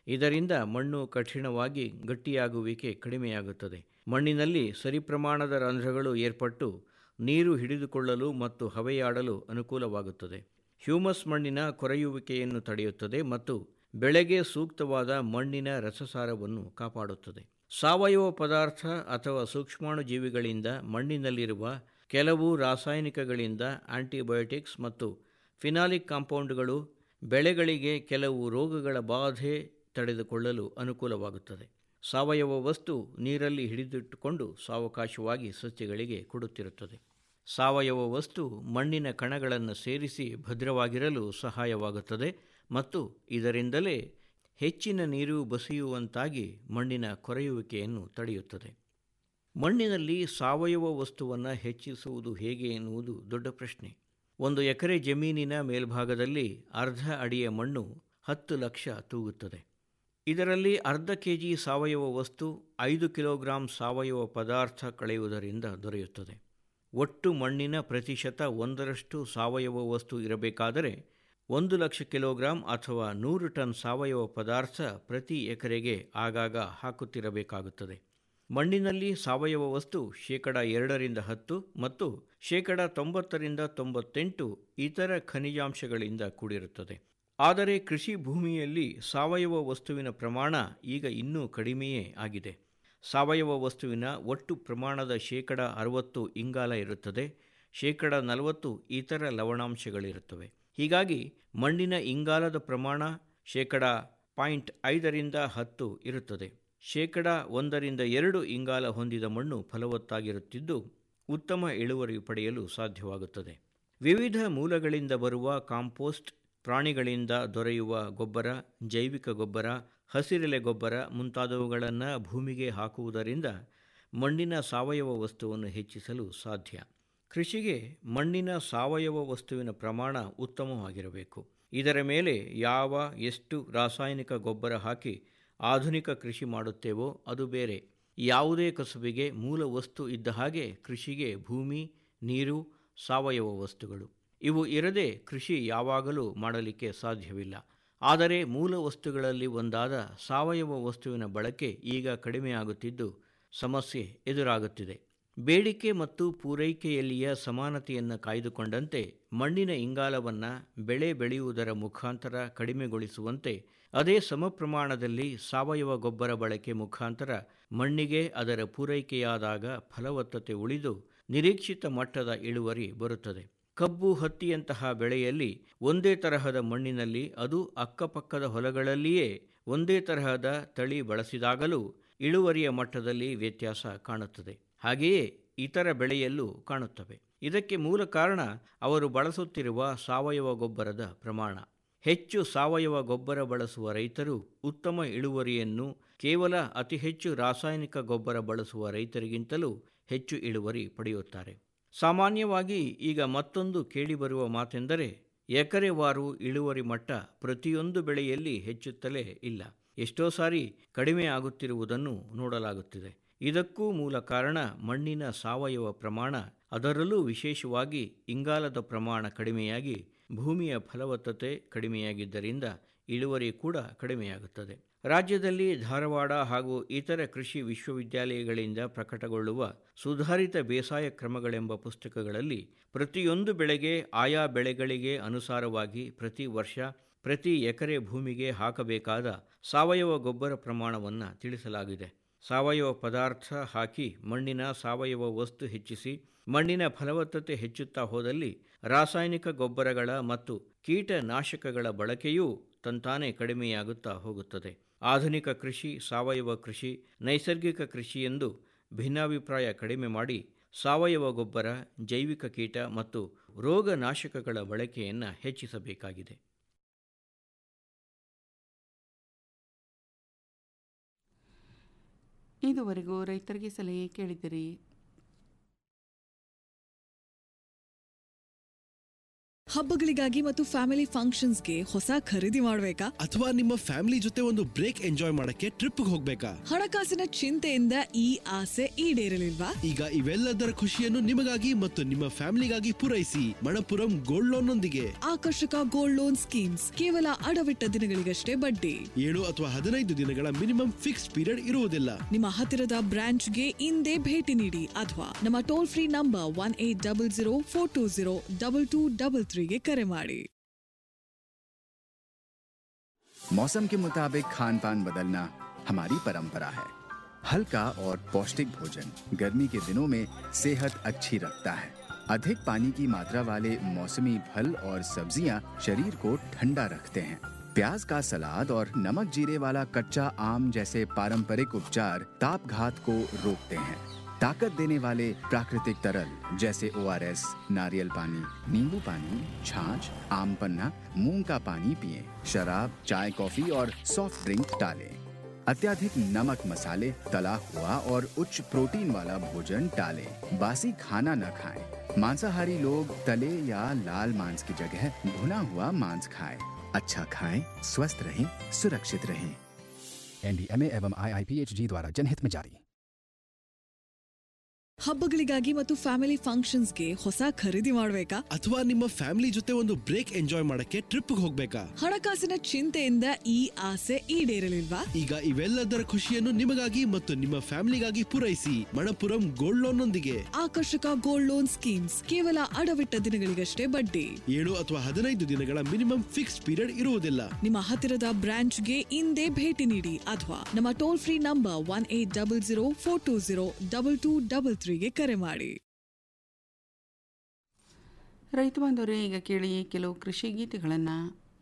ಇದರಿಂದ ಮಣ್ಣು ಕಠಿಣವಾಗಿ ಗಟ್ಟಿಯಾಗುವಿಕೆ ಕಡಿಮೆಯಾಗುತ್ತದೆ ಮಣ್ಣಿನಲ್ಲಿ ಸರಿ ಪ್ರಮಾಣದ ರಂಧ್ರಗಳು ಏರ್ಪಟ್ಟು ನೀರು ಹಿಡಿದುಕೊಳ್ಳಲು ಮತ್ತು ಹವೆಯಾಡಲು ಅನುಕೂಲವಾಗುತ್ತದೆ ಹ್ಯೂಮಸ್ ಮಣ್ಣಿನ ಕೊರೆಯುವಿಕೆಯನ್ನು ತಡೆಯುತ್ತದೆ ಮತ್ತು ಬೆಳೆಗೆ ಸೂಕ್ತವಾದ ಮಣ್ಣಿನ ರಸಸಾರವನ್ನು ಕಾಪಾಡುತ್ತದೆ ಸಾವಯವ ಪದಾರ್ಥ ಅಥವಾ ಸೂಕ್ಷ್ಮಾಣುಜೀವಿಗಳಿಂದ ಮಣ್ಣಿನಲ್ಲಿರುವ ಕೆಲವು ರಾಸಾಯನಿಕಗಳಿಂದ ಆಂಟಿಬಯೋಟಿಕ್ಸ್ ಮತ್ತು ಫಿನಾಲಿಕ್ ಕಾಂಪೌಂಡ್ಗಳು ಬೆಳೆಗಳಿಗೆ ಕೆಲವು ರೋಗಗಳ ಬಾಧೆ ತಡೆದುಕೊಳ್ಳಲು ಅನುಕೂಲವಾಗುತ್ತದೆ ಸಾವಯವ ವಸ್ತು ನೀರಲ್ಲಿ ಹಿಡಿದಿಟ್ಟುಕೊಂಡು ಸಾವಕಾಶವಾಗಿ ಸಸ್ಯಗಳಿಗೆ ಕೊಡುತ್ತಿರುತ್ತದೆ ಸಾವಯವ ವಸ್ತು ಮಣ್ಣಿನ ಕಣಗಳನ್ನು ಸೇರಿಸಿ ಭದ್ರವಾಗಿರಲು ಸಹಾಯವಾಗುತ್ತದೆ ಮತ್ತು ಇದರಿಂದಲೇ ಹೆಚ್ಚಿನ ನೀರು ಬಸಿಯುವಂತಾಗಿ ಮಣ್ಣಿನ ಕೊರೆಯುವಿಕೆಯನ್ನು ತಡೆಯುತ್ತದೆ ಮಣ್ಣಿನಲ್ಲಿ ಸಾವಯವ ವಸ್ತುವನ್ನು ಹೆಚ್ಚಿಸುವುದು ಹೇಗೆ ಎನ್ನುವುದು ದೊಡ್ಡ ಪ್ರಶ್ನೆ ಒಂದು ಎಕರೆ ಜಮೀನಿನ ಮೇಲ್ಭಾಗದಲ್ಲಿ ಅರ್ಧ ಅಡಿಯ ಮಣ್ಣು ಹತ್ತು ಲಕ್ಷ ತೂಗುತ್ತದೆ ಇದರಲ್ಲಿ ಅರ್ಧ ಕೆ ಜಿ ಸಾವಯವ ವಸ್ತು ಐದು ಕಿಲೋಗ್ರಾಂ ಸಾವಯವ ಪದಾರ್ಥ ಕಳೆಯುವುದರಿಂದ ದೊರೆಯುತ್ತದೆ ಒಟ್ಟು ಮಣ್ಣಿನ ಪ್ರತಿಶತ ಒಂದರಷ್ಟು ಸಾವಯವ ವಸ್ತು ಇರಬೇಕಾದರೆ ಒಂದು ಲಕ್ಷ ಕಿಲೋಗ್ರಾಂ ಅಥವಾ ನೂರು ಟನ್ ಸಾವಯವ ಪದಾರ್ಥ ಪ್ರತಿ ಎಕರೆಗೆ ಆಗಾಗ ಹಾಕುತ್ತಿರಬೇಕಾಗುತ್ತದೆ ಮಣ್ಣಿನಲ್ಲಿ ಸಾವಯವ ವಸ್ತು ಶೇಕಡ ಎರಡರಿಂದ ಹತ್ತು ಮತ್ತು ಶೇಕಡ ತೊಂಬತ್ತರಿಂದ ತೊಂಬತ್ತೆಂಟು ಇತರ ಖನಿಜಾಂಶಗಳಿಂದ ಕೂಡಿರುತ್ತದೆ ಆದರೆ ಕೃಷಿ ಭೂಮಿಯಲ್ಲಿ ಸಾವಯವ ವಸ್ತುವಿನ ಪ್ರಮಾಣ ಈಗ ಇನ್ನೂ ಕಡಿಮೆಯೇ ಆಗಿದೆ ಸಾವಯವ ವಸ್ತುವಿನ ಒಟ್ಟು ಪ್ರಮಾಣದ ಶೇಕಡ ಅರವತ್ತು ಇಂಗಾಲ ಇರುತ್ತದೆ ಶೇಕಡ ನಲವತ್ತು ಇತರ ಲವಣಾಂಶಗಳಿರುತ್ತವೆ ಹೀಗಾಗಿ ಮಣ್ಣಿನ ಇಂಗಾಲದ ಪ್ರಮಾಣ ಶೇಕಡ ಪಾಯಿಂಟ್ ಐದರಿಂದ ಹತ್ತು ಇರುತ್ತದೆ ಶೇಕಡ ಒಂದರಿಂದ ಎರಡು ಇಂಗಾಲ ಹೊಂದಿದ ಮಣ್ಣು ಫಲವತ್ತಾಗಿರುತ್ತಿದ್ದು ಉತ್ತಮ ಇಳುವರಿ ಪಡೆಯಲು ಸಾಧ್ಯವಾಗುತ್ತದೆ ವಿವಿಧ ಮೂಲಗಳಿಂದ ಬರುವ ಕಾಂಪೋಸ್ಟ್ ಪ್ರಾಣಿಗಳಿಂದ ದೊರೆಯುವ ಗೊಬ್ಬರ ಜೈವಿಕ ಗೊಬ್ಬರ ಹಸಿರೆಲೆ ಗೊಬ್ಬರ ಮುಂತಾದವುಗಳನ್ನು ಭೂಮಿಗೆ ಹಾಕುವುದರಿಂದ ಮಣ್ಣಿನ ಸಾವಯವ ವಸ್ತುವನ್ನು ಹೆಚ್ಚಿಸಲು ಸಾಧ್ಯ ಕೃಷಿಗೆ ಮಣ್ಣಿನ ಸಾವಯವ ವಸ್ತುವಿನ ಪ್ರಮಾಣ ಉತ್ತಮವಾಗಿರಬೇಕು ಇದರ ಮೇಲೆ ಯಾವ ಎಷ್ಟು ರಾಸಾಯನಿಕ ಗೊಬ್ಬರ ಹಾಕಿ ಆಧುನಿಕ ಕೃಷಿ ಮಾಡುತ್ತೇವೋ ಅದು ಬೇರೆ ಯಾವುದೇ ಕಸುಬಿಗೆ ಮೂಲ ವಸ್ತು ಇದ್ದ ಹಾಗೆ ಕೃಷಿಗೆ ಭೂಮಿ ನೀರು ಸಾವಯವ ವಸ್ತುಗಳು ಇವು ಇರದೆ ಕೃಷಿ ಯಾವಾಗಲೂ ಮಾಡಲಿಕ್ಕೆ ಸಾಧ್ಯವಿಲ್ಲ ಆದರೆ ಮೂಲ ವಸ್ತುಗಳಲ್ಲಿ ಒಂದಾದ ಸಾವಯವ ವಸ್ತುವಿನ ಬಳಕೆ ಈಗ ಕಡಿಮೆಯಾಗುತ್ತಿದ್ದು ಸಮಸ್ಯೆ ಎದುರಾಗುತ್ತಿದೆ ಬೇಡಿಕೆ ಮತ್ತು ಪೂರೈಕೆಯಲ್ಲಿಯ ಸಮಾನತೆಯನ್ನು ಕಾಯ್ದುಕೊಂಡಂತೆ ಮಣ್ಣಿನ ಇಂಗಾಲವನ್ನು ಬೆಳೆ ಬೆಳೆಯುವುದರ ಮುಖಾಂತರ ಕಡಿಮೆಗೊಳಿಸುವಂತೆ ಅದೇ ಸಮ ಪ್ರಮಾಣದಲ್ಲಿ ಸಾವಯವ ಗೊಬ್ಬರ ಬಳಕೆ ಮುಖಾಂತರ ಮಣ್ಣಿಗೆ ಅದರ ಪೂರೈಕೆಯಾದಾಗ ಫಲವತ್ತತೆ ಉಳಿದು ನಿರೀಕ್ಷಿತ ಮಟ್ಟದ ಇಳುವರಿ ಬರುತ್ತದೆ ಕಬ್ಬು ಹತ್ತಿಯಂತಹ ಬೆಳೆಯಲ್ಲಿ ಒಂದೇ ತರಹದ ಮಣ್ಣಿನಲ್ಲಿ ಅದು ಅಕ್ಕಪಕ್ಕದ ಹೊಲಗಳಲ್ಲಿಯೇ ಒಂದೇ ತರಹದ ತಳಿ ಬಳಸಿದಾಗಲೂ ಇಳುವರಿಯ ಮಟ್ಟದಲ್ಲಿ ವ್ಯತ್ಯಾಸ ಕಾಣುತ್ತದೆ ಹಾಗೆಯೇ ಇತರ ಬೆಳೆಯಲ್ಲೂ ಕಾಣುತ್ತವೆ ಇದಕ್ಕೆ ಮೂಲ ಕಾರಣ ಅವರು ಬಳಸುತ್ತಿರುವ ಸಾವಯವ ಗೊಬ್ಬರದ ಪ್ರಮಾಣ ಹೆಚ್ಚು ಸಾವಯವ ಗೊಬ್ಬರ ಬಳಸುವ ರೈತರು ಉತ್ತಮ ಇಳುವರಿಯನ್ನು ಕೇವಲ ಅತಿ ಹೆಚ್ಚು ರಾಸಾಯನಿಕ ಗೊಬ್ಬರ ಬಳಸುವ ರೈತರಿಗಿಂತಲೂ ಹೆಚ್ಚು ಇಳುವರಿ ಪಡೆಯುತ್ತಾರೆ ಸಾಮಾನ್ಯವಾಗಿ ಈಗ ಮತ್ತೊಂದು ಕೇಳಿಬರುವ ಮಾತೆಂದರೆ ಎಕರೆವಾರು ಇಳುವರಿ ಮಟ್ಟ ಪ್ರತಿಯೊಂದು ಬೆಳೆಯಲ್ಲಿ ಹೆಚ್ಚುತ್ತಲೇ ಇಲ್ಲ ಎಷ್ಟೋ ಸಾರಿ ಕಡಿಮೆ ಆಗುತ್ತಿರುವುದನ್ನು ನೋಡಲಾಗುತ್ತಿದೆ ಇದಕ್ಕೂ ಮೂಲ ಕಾರಣ ಮಣ್ಣಿನ ಸಾವಯವ ಪ್ರಮಾಣ ಅದರಲ್ಲೂ ವಿಶೇಷವಾಗಿ ಇಂಗಾಲದ ಪ್ರಮಾಣ ಕಡಿಮೆಯಾಗಿ ಭೂಮಿಯ ಫಲವತ್ತತೆ ಕಡಿಮೆಯಾಗಿದ್ದರಿಂದ ಇಳುವರಿ ಕೂಡ ಕಡಿಮೆಯಾಗುತ್ತದೆ ರಾಜ್ಯದಲ್ಲಿ ಧಾರವಾಡ ಹಾಗೂ ಇತರ ಕೃಷಿ ವಿಶ್ವವಿದ್ಯಾಲಯಗಳಿಂದ ಪ್ರಕಟಗೊಳ್ಳುವ ಸುಧಾರಿತ ಬೇಸಾಯ ಕ್ರಮಗಳೆಂಬ ಪುಸ್ತಕಗಳಲ್ಲಿ ಪ್ರತಿಯೊಂದು ಬೆಳೆಗೆ ಆಯಾ ಬೆಳೆಗಳಿಗೆ ಅನುಸಾರವಾಗಿ ಪ್ರತಿ ವರ್ಷ ಪ್ರತಿ ಎಕರೆ ಭೂಮಿಗೆ ಹಾಕಬೇಕಾದ ಸಾವಯವ ಗೊಬ್ಬರ ಪ್ರಮಾಣವನ್ನು ತಿಳಿಸಲಾಗಿದೆ ಸಾವಯವ ಪದಾರ್ಥ ಹಾಕಿ ಮಣ್ಣಿನ ಸಾವಯವ ವಸ್ತು ಹೆಚ್ಚಿಸಿ ಮಣ್ಣಿನ ಫಲವತ್ತತೆ ಹೆಚ್ಚುತ್ತಾ ಹೋದಲ್ಲಿ ರಾಸಾಯನಿಕ ಗೊಬ್ಬರಗಳ ಮತ್ತು ಕೀಟನಾಶಕಗಳ ಬಳಕೆಯೂ ತಂತಾನೇ ಕಡಿಮೆಯಾಗುತ್ತಾ ಹೋಗುತ್ತದೆ ಆಧುನಿಕ ಕೃಷಿ ಸಾವಯವ ಕೃಷಿ ನೈಸರ್ಗಿಕ ಕೃಷಿ ಎಂದು ಭಿನ್ನಾಭಿಪ್ರಾಯ ಕಡಿಮೆ ಮಾಡಿ ಸಾವಯವ ಗೊಬ್ಬರ ಜೈವಿಕ ಕೀಟ ಮತ್ತು ರೋಗನಾಶಕಗಳ ಬಳಕೆಯನ್ನು ಹೆಚ್ಚಿಸಬೇಕಾಗಿದೆ ಇದುವರೆಗೂ ರೈತರಿಗೆ ಸಲಹೆ ಕೇಳಿದಿರಿ ಹಬ್ಬಗಳಿಗಾಗಿ ಮತ್ತು ಫ್ಯಾಮಿಲಿ ಫಂಕ್ಷನ್ಸ್ಗೆ ಹೊಸ ಖರೀದಿ ಮಾಡ್ಬೇಕಾ ಅಥವಾ ನಿಮ್ಮ ಫ್ಯಾಮಿಲಿ ಜೊತೆ ಒಂದು ಬ್ರೇಕ್ ಎಂಜಾಯ್ ಮಾಡಕ್ಕೆ ಟ್ರಿಪ್ ಹೋಗ್ಬೇಕಾ ಹಣಕಾಸಿನ ಚಿಂತೆಯಿಂದ ಈ ಆಸೆ ಈಡೇರಲಿಲ್ವಾ ಈಗ ಇವೆಲ್ಲದರ ಖುಷಿಯನ್ನು ನಿಮಗಾಗಿ ಮತ್ತು ನಿಮ್ಮ ಫ್ಯಾಮಿಲಿಗಾಗಿ ಪೂರೈಸಿ ಮಣಪುರಂ ಗೋಲ್ಡ್ ಲೋನ್ ನೊಂದಿಗೆ ಆಕರ್ಷಕ ಗೋಲ್ಡ್ ಲೋನ್ ಸ್ಕೀಮ್ಸ್ ಕೇವಲ ಅಡವಿಟ್ಟ ದಿನಗಳಿಗಷ್ಟೇ ಬಡ್ಡಿ ಏಳು ಅಥವಾ ಹದಿನೈದು ದಿನಗಳ ಮಿನಿಮಮ್ ಫಿಕ್ಸ್ ಪೀರಿಯಡ್ ಇರುವುದಿಲ್ಲ ನಿಮ್ಮ ಹತ್ತಿರದ ಬ್ರಾಂಚ್ಗೆ ಇಂದೇ ಭೇಟಿ ನೀಡಿ ಅಥವಾ ನಮ್ಮ toll free number one eight double zero four two zero double two double ತ್ರೀಗೆ ಕರೆ ಮಾಡಿ मौसम के मुताबिक खान पान बदलना हमारी परंपरा है हल्का और पौष्टिक भोजन गर्मी के दिनों में सेहत अच्छी रखता है अधिक पानी की मात्रा वाले मौसमी फल और सब्जियां शरीर को ठंडा रखते हैं प्याज का सलाद और नमक जीरे वाला कच्चा आम जैसे पारंपरिक उपचार ताप घात को रोकते हैं ताकत देने वाले प्राकृतिक तरल जैसे ओ नारियल पानी नींबू पानी छाछ आम पन्ना मूंग का पानी पिए शराब चाय कॉफी और सॉफ्ट ड्रिंक टालें अत्याधिक नमक मसाले तला हुआ और उच्च प्रोटीन वाला भोजन टालें बासी खाना न खाएं मांसाहारी लोग तले या लाल मांस की जगह भुना हुआ मांस खाएं अच्छा खाएं स्वस्थ रहें सुरक्षित रहें एनडीएमए एवं आईआईपीएचजी द्वारा जनहित में जारी ಹಬ್ಬಗಳಿಗಾಗಿ ಮತ್ತು ಫ್ಯಾಮಿಲಿ ಫಂಕ್ಷನ್ಸ್ಗೆ ಹೊಸ ಖರೀದಿ ಮಾಡ್ಬೇಕಾ ಅಥವಾ ನಿಮ್ಮ ಫ್ಯಾಮಿಲಿ ಜೊತೆ ಒಂದು ಬ್ರೇಕ್ ಎಂಜಾಯ್ ಮಾಡಕ್ಕೆ ಟ್ರಿಪ್ ಹೋಗ್ಬೇಕಾ ಹಣಕಾಸಿನ ಚಿಂತೆಯಿಂದ ಈ ಆಸೆ ಈಡೇರಲಿಲ್ವಾ ಈಗ ಇವೆಲ್ಲದರ ಖುಷಿಯನ್ನು ನಿಮಗಾಗಿ ಮತ್ತು ನಿಮ್ಮ ಫ್ಯಾಮಿಲಿಗಾಗಿ ಪೂರೈಸಿ ಮಣಪುರಂ ಗೋಲ್ಡ್ ಲೋನ್ ನೊಂದಿಗೆ ಆಕರ್ಷಕ ಗೋಲ್ಡ್ ಲೋನ್ ಸ್ಕೀಮ್ಸ್ ಕೇವಲ ಅಡವಿಟ್ಟ ದಿನಗಳಿಗಷ್ಟೇ ಬಡ್ಡಿ ಏಳು ಅಥವಾ ಹದಿನೈದು ದಿನಗಳ ಮಿನಿಮಮ್ ಫಿಕ್ಸ್ ಪೀರಿಯಡ್ ಇರುವುದಿಲ್ಲ ನಿಮ್ಮ ಹತ್ತಿರದ ಬ್ರಾಂಚ್ಗೆ ಇಂದೇ ಭೇಟಿ ನೀಡಿ ಅಥವಾ ನಮ್ಮ toll free number one eight double zero four two zero double two double ತ್ರೀಗೆ ಕರೆ ಮಾಡಿ ರೈತ ಬಾಂಧವರೇ ಈಗ ಕೇಳಿ ಕೆಲವು ಕೃಷಿ ಗೀತೆಗಳನ್ನು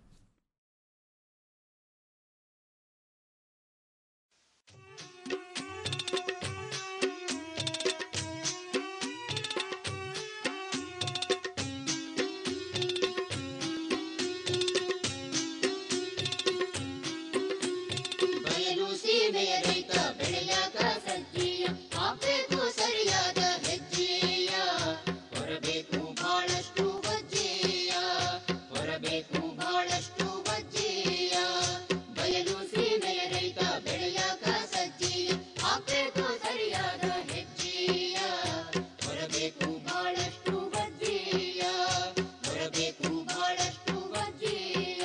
ಬಯಲು ಸೀಮೆಯ ರೈತ ಬೆಳೆಯಾಕ ಸಜ್ಜೀಯ ಹಾಕ್ಬೇಕು ಸರಿಯಾದ ಹೆಜ್ಜೆಯ ಹೊರಬೇಕು ಬಹಳಷ್ಟು ಬಜ್ಜೆಯ ಹೊರಬೇಕು ಬಹಳಷ್ಟು ಬಜ್ಜೆಯ ಬಯಲು ಸೀಮೆಯ ರೈತ ಬೆಳೆಯಾಕ ಸಜ್ಜೀಯ ಹಾಕ್ಬೇಕು ಸರಿಯಾದ ಹೆಜ್ಜೆಯ ಹೊರಬೇಕು ಬಹಳಷ್ಟು ಬಜ್ಜೆಯ ಹೊರಬೇಕು ಬಹಳಷ್ಟು ಬಜ್ಜೆಯ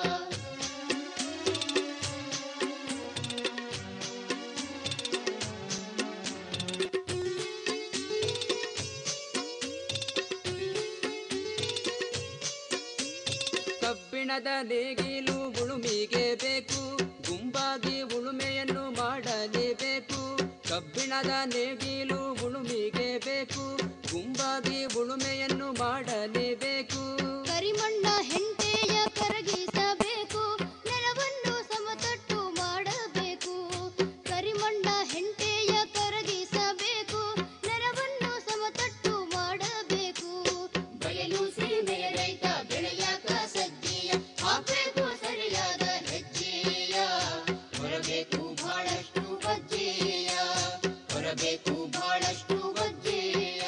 ಕಬ್ಬಿಣದ ನೇಗಿಲು ಉಳುಮಿಗೆ ಬೇಕು ಗುಂಪಾಗಿ ಉಳುಮೆಯನ್ನು ಮಾಡಲೇಬೇಕು ಕಬ್ಬಿಣದ ನೇಗಿಲು ಉಳುಮಿಗೆ ಬೇಕು ಗುಂಪಾಗಿ ಉಳುಮೆಯನ್ನು ಮಾಡಲೇಬೇಕು ಕರಿಮಣ್ಣ ಹೆಂಟೆಯ ಕರಗಿಸಬೇಕು ನೆಲವನ್ನು ಸಮತಟ್ಟು ಮಾಡಬೇಕು ಕರಿಮಣ್ಣ ಹೆಂಟೆಯ ಕರಗಿಸಬೇಕು ನೆಲವನ್ನು ಸಮತಟ್ಟು ಮಾಡಬೇಕು ಬಯಲು ಸೀಮೆಯ ರೈತ ಬೆಳೆಯಾಕ ಸಜ್ಜೆಯ ಹಾಕಬೇಕು ಸರಿಯಾದ ಹೆಜ್ಜೆಯ ಹೊರಬೇಕು ಬಹಳಷ್ಟು ಬಜ್ಜೆಯ ಹೊರಬೇಕು ಬಹಳಷ್ಟು ಬಜ್ಜೆಯ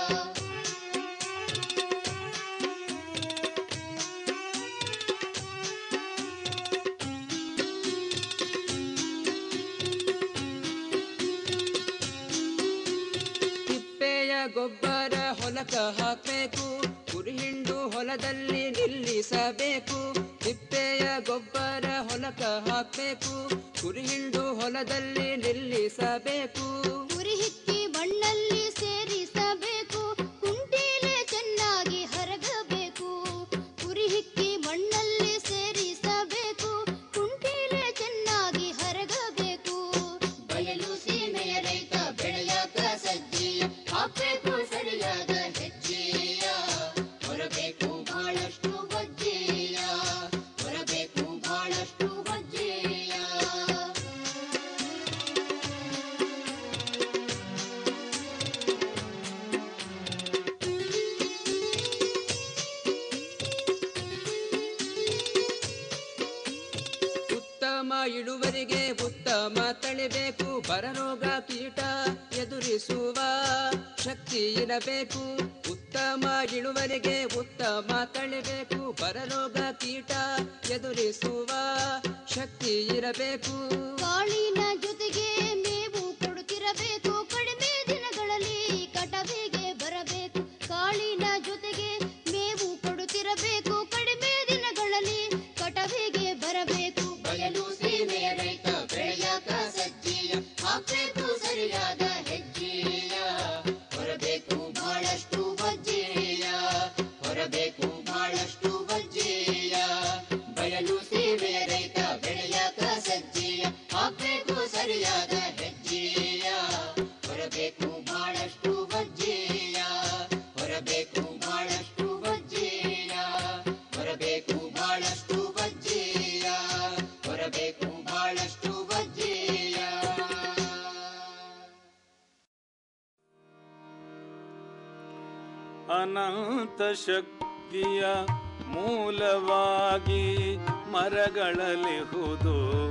ತಿಪ್ಪೆಯ ಗೊಬ್ಬರ ಹೊಲಕ ಹಾಕಬೇಕು ಕುರಿ ಹಿಂಡು ಹೊಲದಲ್ಲಿ ನಿಲ್ಲಿಸಬೇಕು ತಿಪ್ಪೆಯ ಗೊಬ್ಬರ ಹೊಲಕ ಹಾಕಬೇಕು ಕುರಿ ಹಿಂಡು ಹೊಲದಲ್ಲಿ ನಿಲ್ಲಿಸಬೇಕು ಉರಿ ಹಿಕ್ಕಿ ಮಣ್ಣಲ್ಲಿ ಸೇರಿಸಬೇಕು ಕುಂಟೀಲೆ ಚೆನ್ನಾಗಿ ಹರಗಬೇಕು ಉರಿ ಹಿಕ್ಕಿ ಮಣ್ಣಲ್ಲಿ ಸೇರಿಸಬೇಕು ಕುಂಟೀಲೆ ಚೆನ್ನಾಗಿ ಹರಗಬೇಕು ಬಯಲು ಸೀಮೆಯ ರೈತ ಬೆಳೆಯಾಕ ಸಜ್ಜೆಯ ಹಾಕಬೇಕು ಸರಿಯಾದ ಹೆಜ್ಜೆಯ ಹೊರಬೇಕು ಬಹಳಷ್ಟು ಬಜ್ಜೆಯ ಹೊರಬೇಕು ಬಹಳಷ್ಟು ಬಜ್ಜೆಯ ಉತ್ತಮ ಇಳುವರಿಗೆ ಉತ್ತಮ ತಳಿಬೇಕು ಬರರೋಗ ಕೀಟ ಎದುರಿಸುವ ಶಕ್ತಿ ಇರಬೇಕು ಉತ್ತಮ ಉತ್ತಮ ಇಳುವರಿಗೆ ಉತ್ತಮ ತಳಿಬೇಕು ಬರರೋಗ ಕೀಟ ಎದುರಿಸುವ ಶಕ್ತಿ ಇರಬೇಕು ಕಾಳಿನ ಜೊತೆಗೆ ಮೇವು ಕೊಡುತ್ತಿರಬೇಕು ಕಡಿಮೆ ದಿನಗಳಲ್ಲಿ ಕಟವಿಗೆ ಬರಬೇಕು ಕಾಳಿನ ಜೊತೆಗೆ ಮೇವು ಕೊಡುತ್ತಿರಬೇಕು ಕಡಿಮೆ ದಿನಗಳಲ್ಲಿ ಕಟವಿಗೆ ಬರಬೇಕು ಬಯಲು ಸೀಮೆಯ ರೈತ ಬೆಳೆಯಾಕ ಸಜ್ಜೀಯ ಹಾಕ್ಬೇಕು ಸರಿಯಾದ ಹೆಜ್ಜೆಯ ಹೊರಬೇಕು ಬಹಳಷ್ಟು ಬಜ್ಜೆಯ ಹೊರಬೇಕು ಬಹಳಷ್ಟು ಬಜ್ಜೆಯ ಬಯಲು ಸೀಮೆಯ ರೈತ ಬೆಳೆಯಾಕ ಸಜ್ಜೀಯ ಹಾಕ್ಬೇಕು ಸರಿಯಾದ ಹೆಜ್ಜೆಯ ಹೊರಬೇಕು ಬಹಳಷ್ಟು ಬಜ್ಜೆಯ ಹೊರಬೇಕು ಬಹಳಷ್ಟು ಬಜ್ಜೆಯ ಹೊರಬೇಕು ಬಹಳಷ್ಟು ಬಜ್ಜೆಯ ಹೊರಬೇಕು ಬಹಳಷ್ಟು ಬಜ್ಜೆಯ ಅನಂತ ಶಕ್ತಿಯ ಮೂಲವಾಗಿ ಮರಗಳಲ್ಲಿ ಹುದು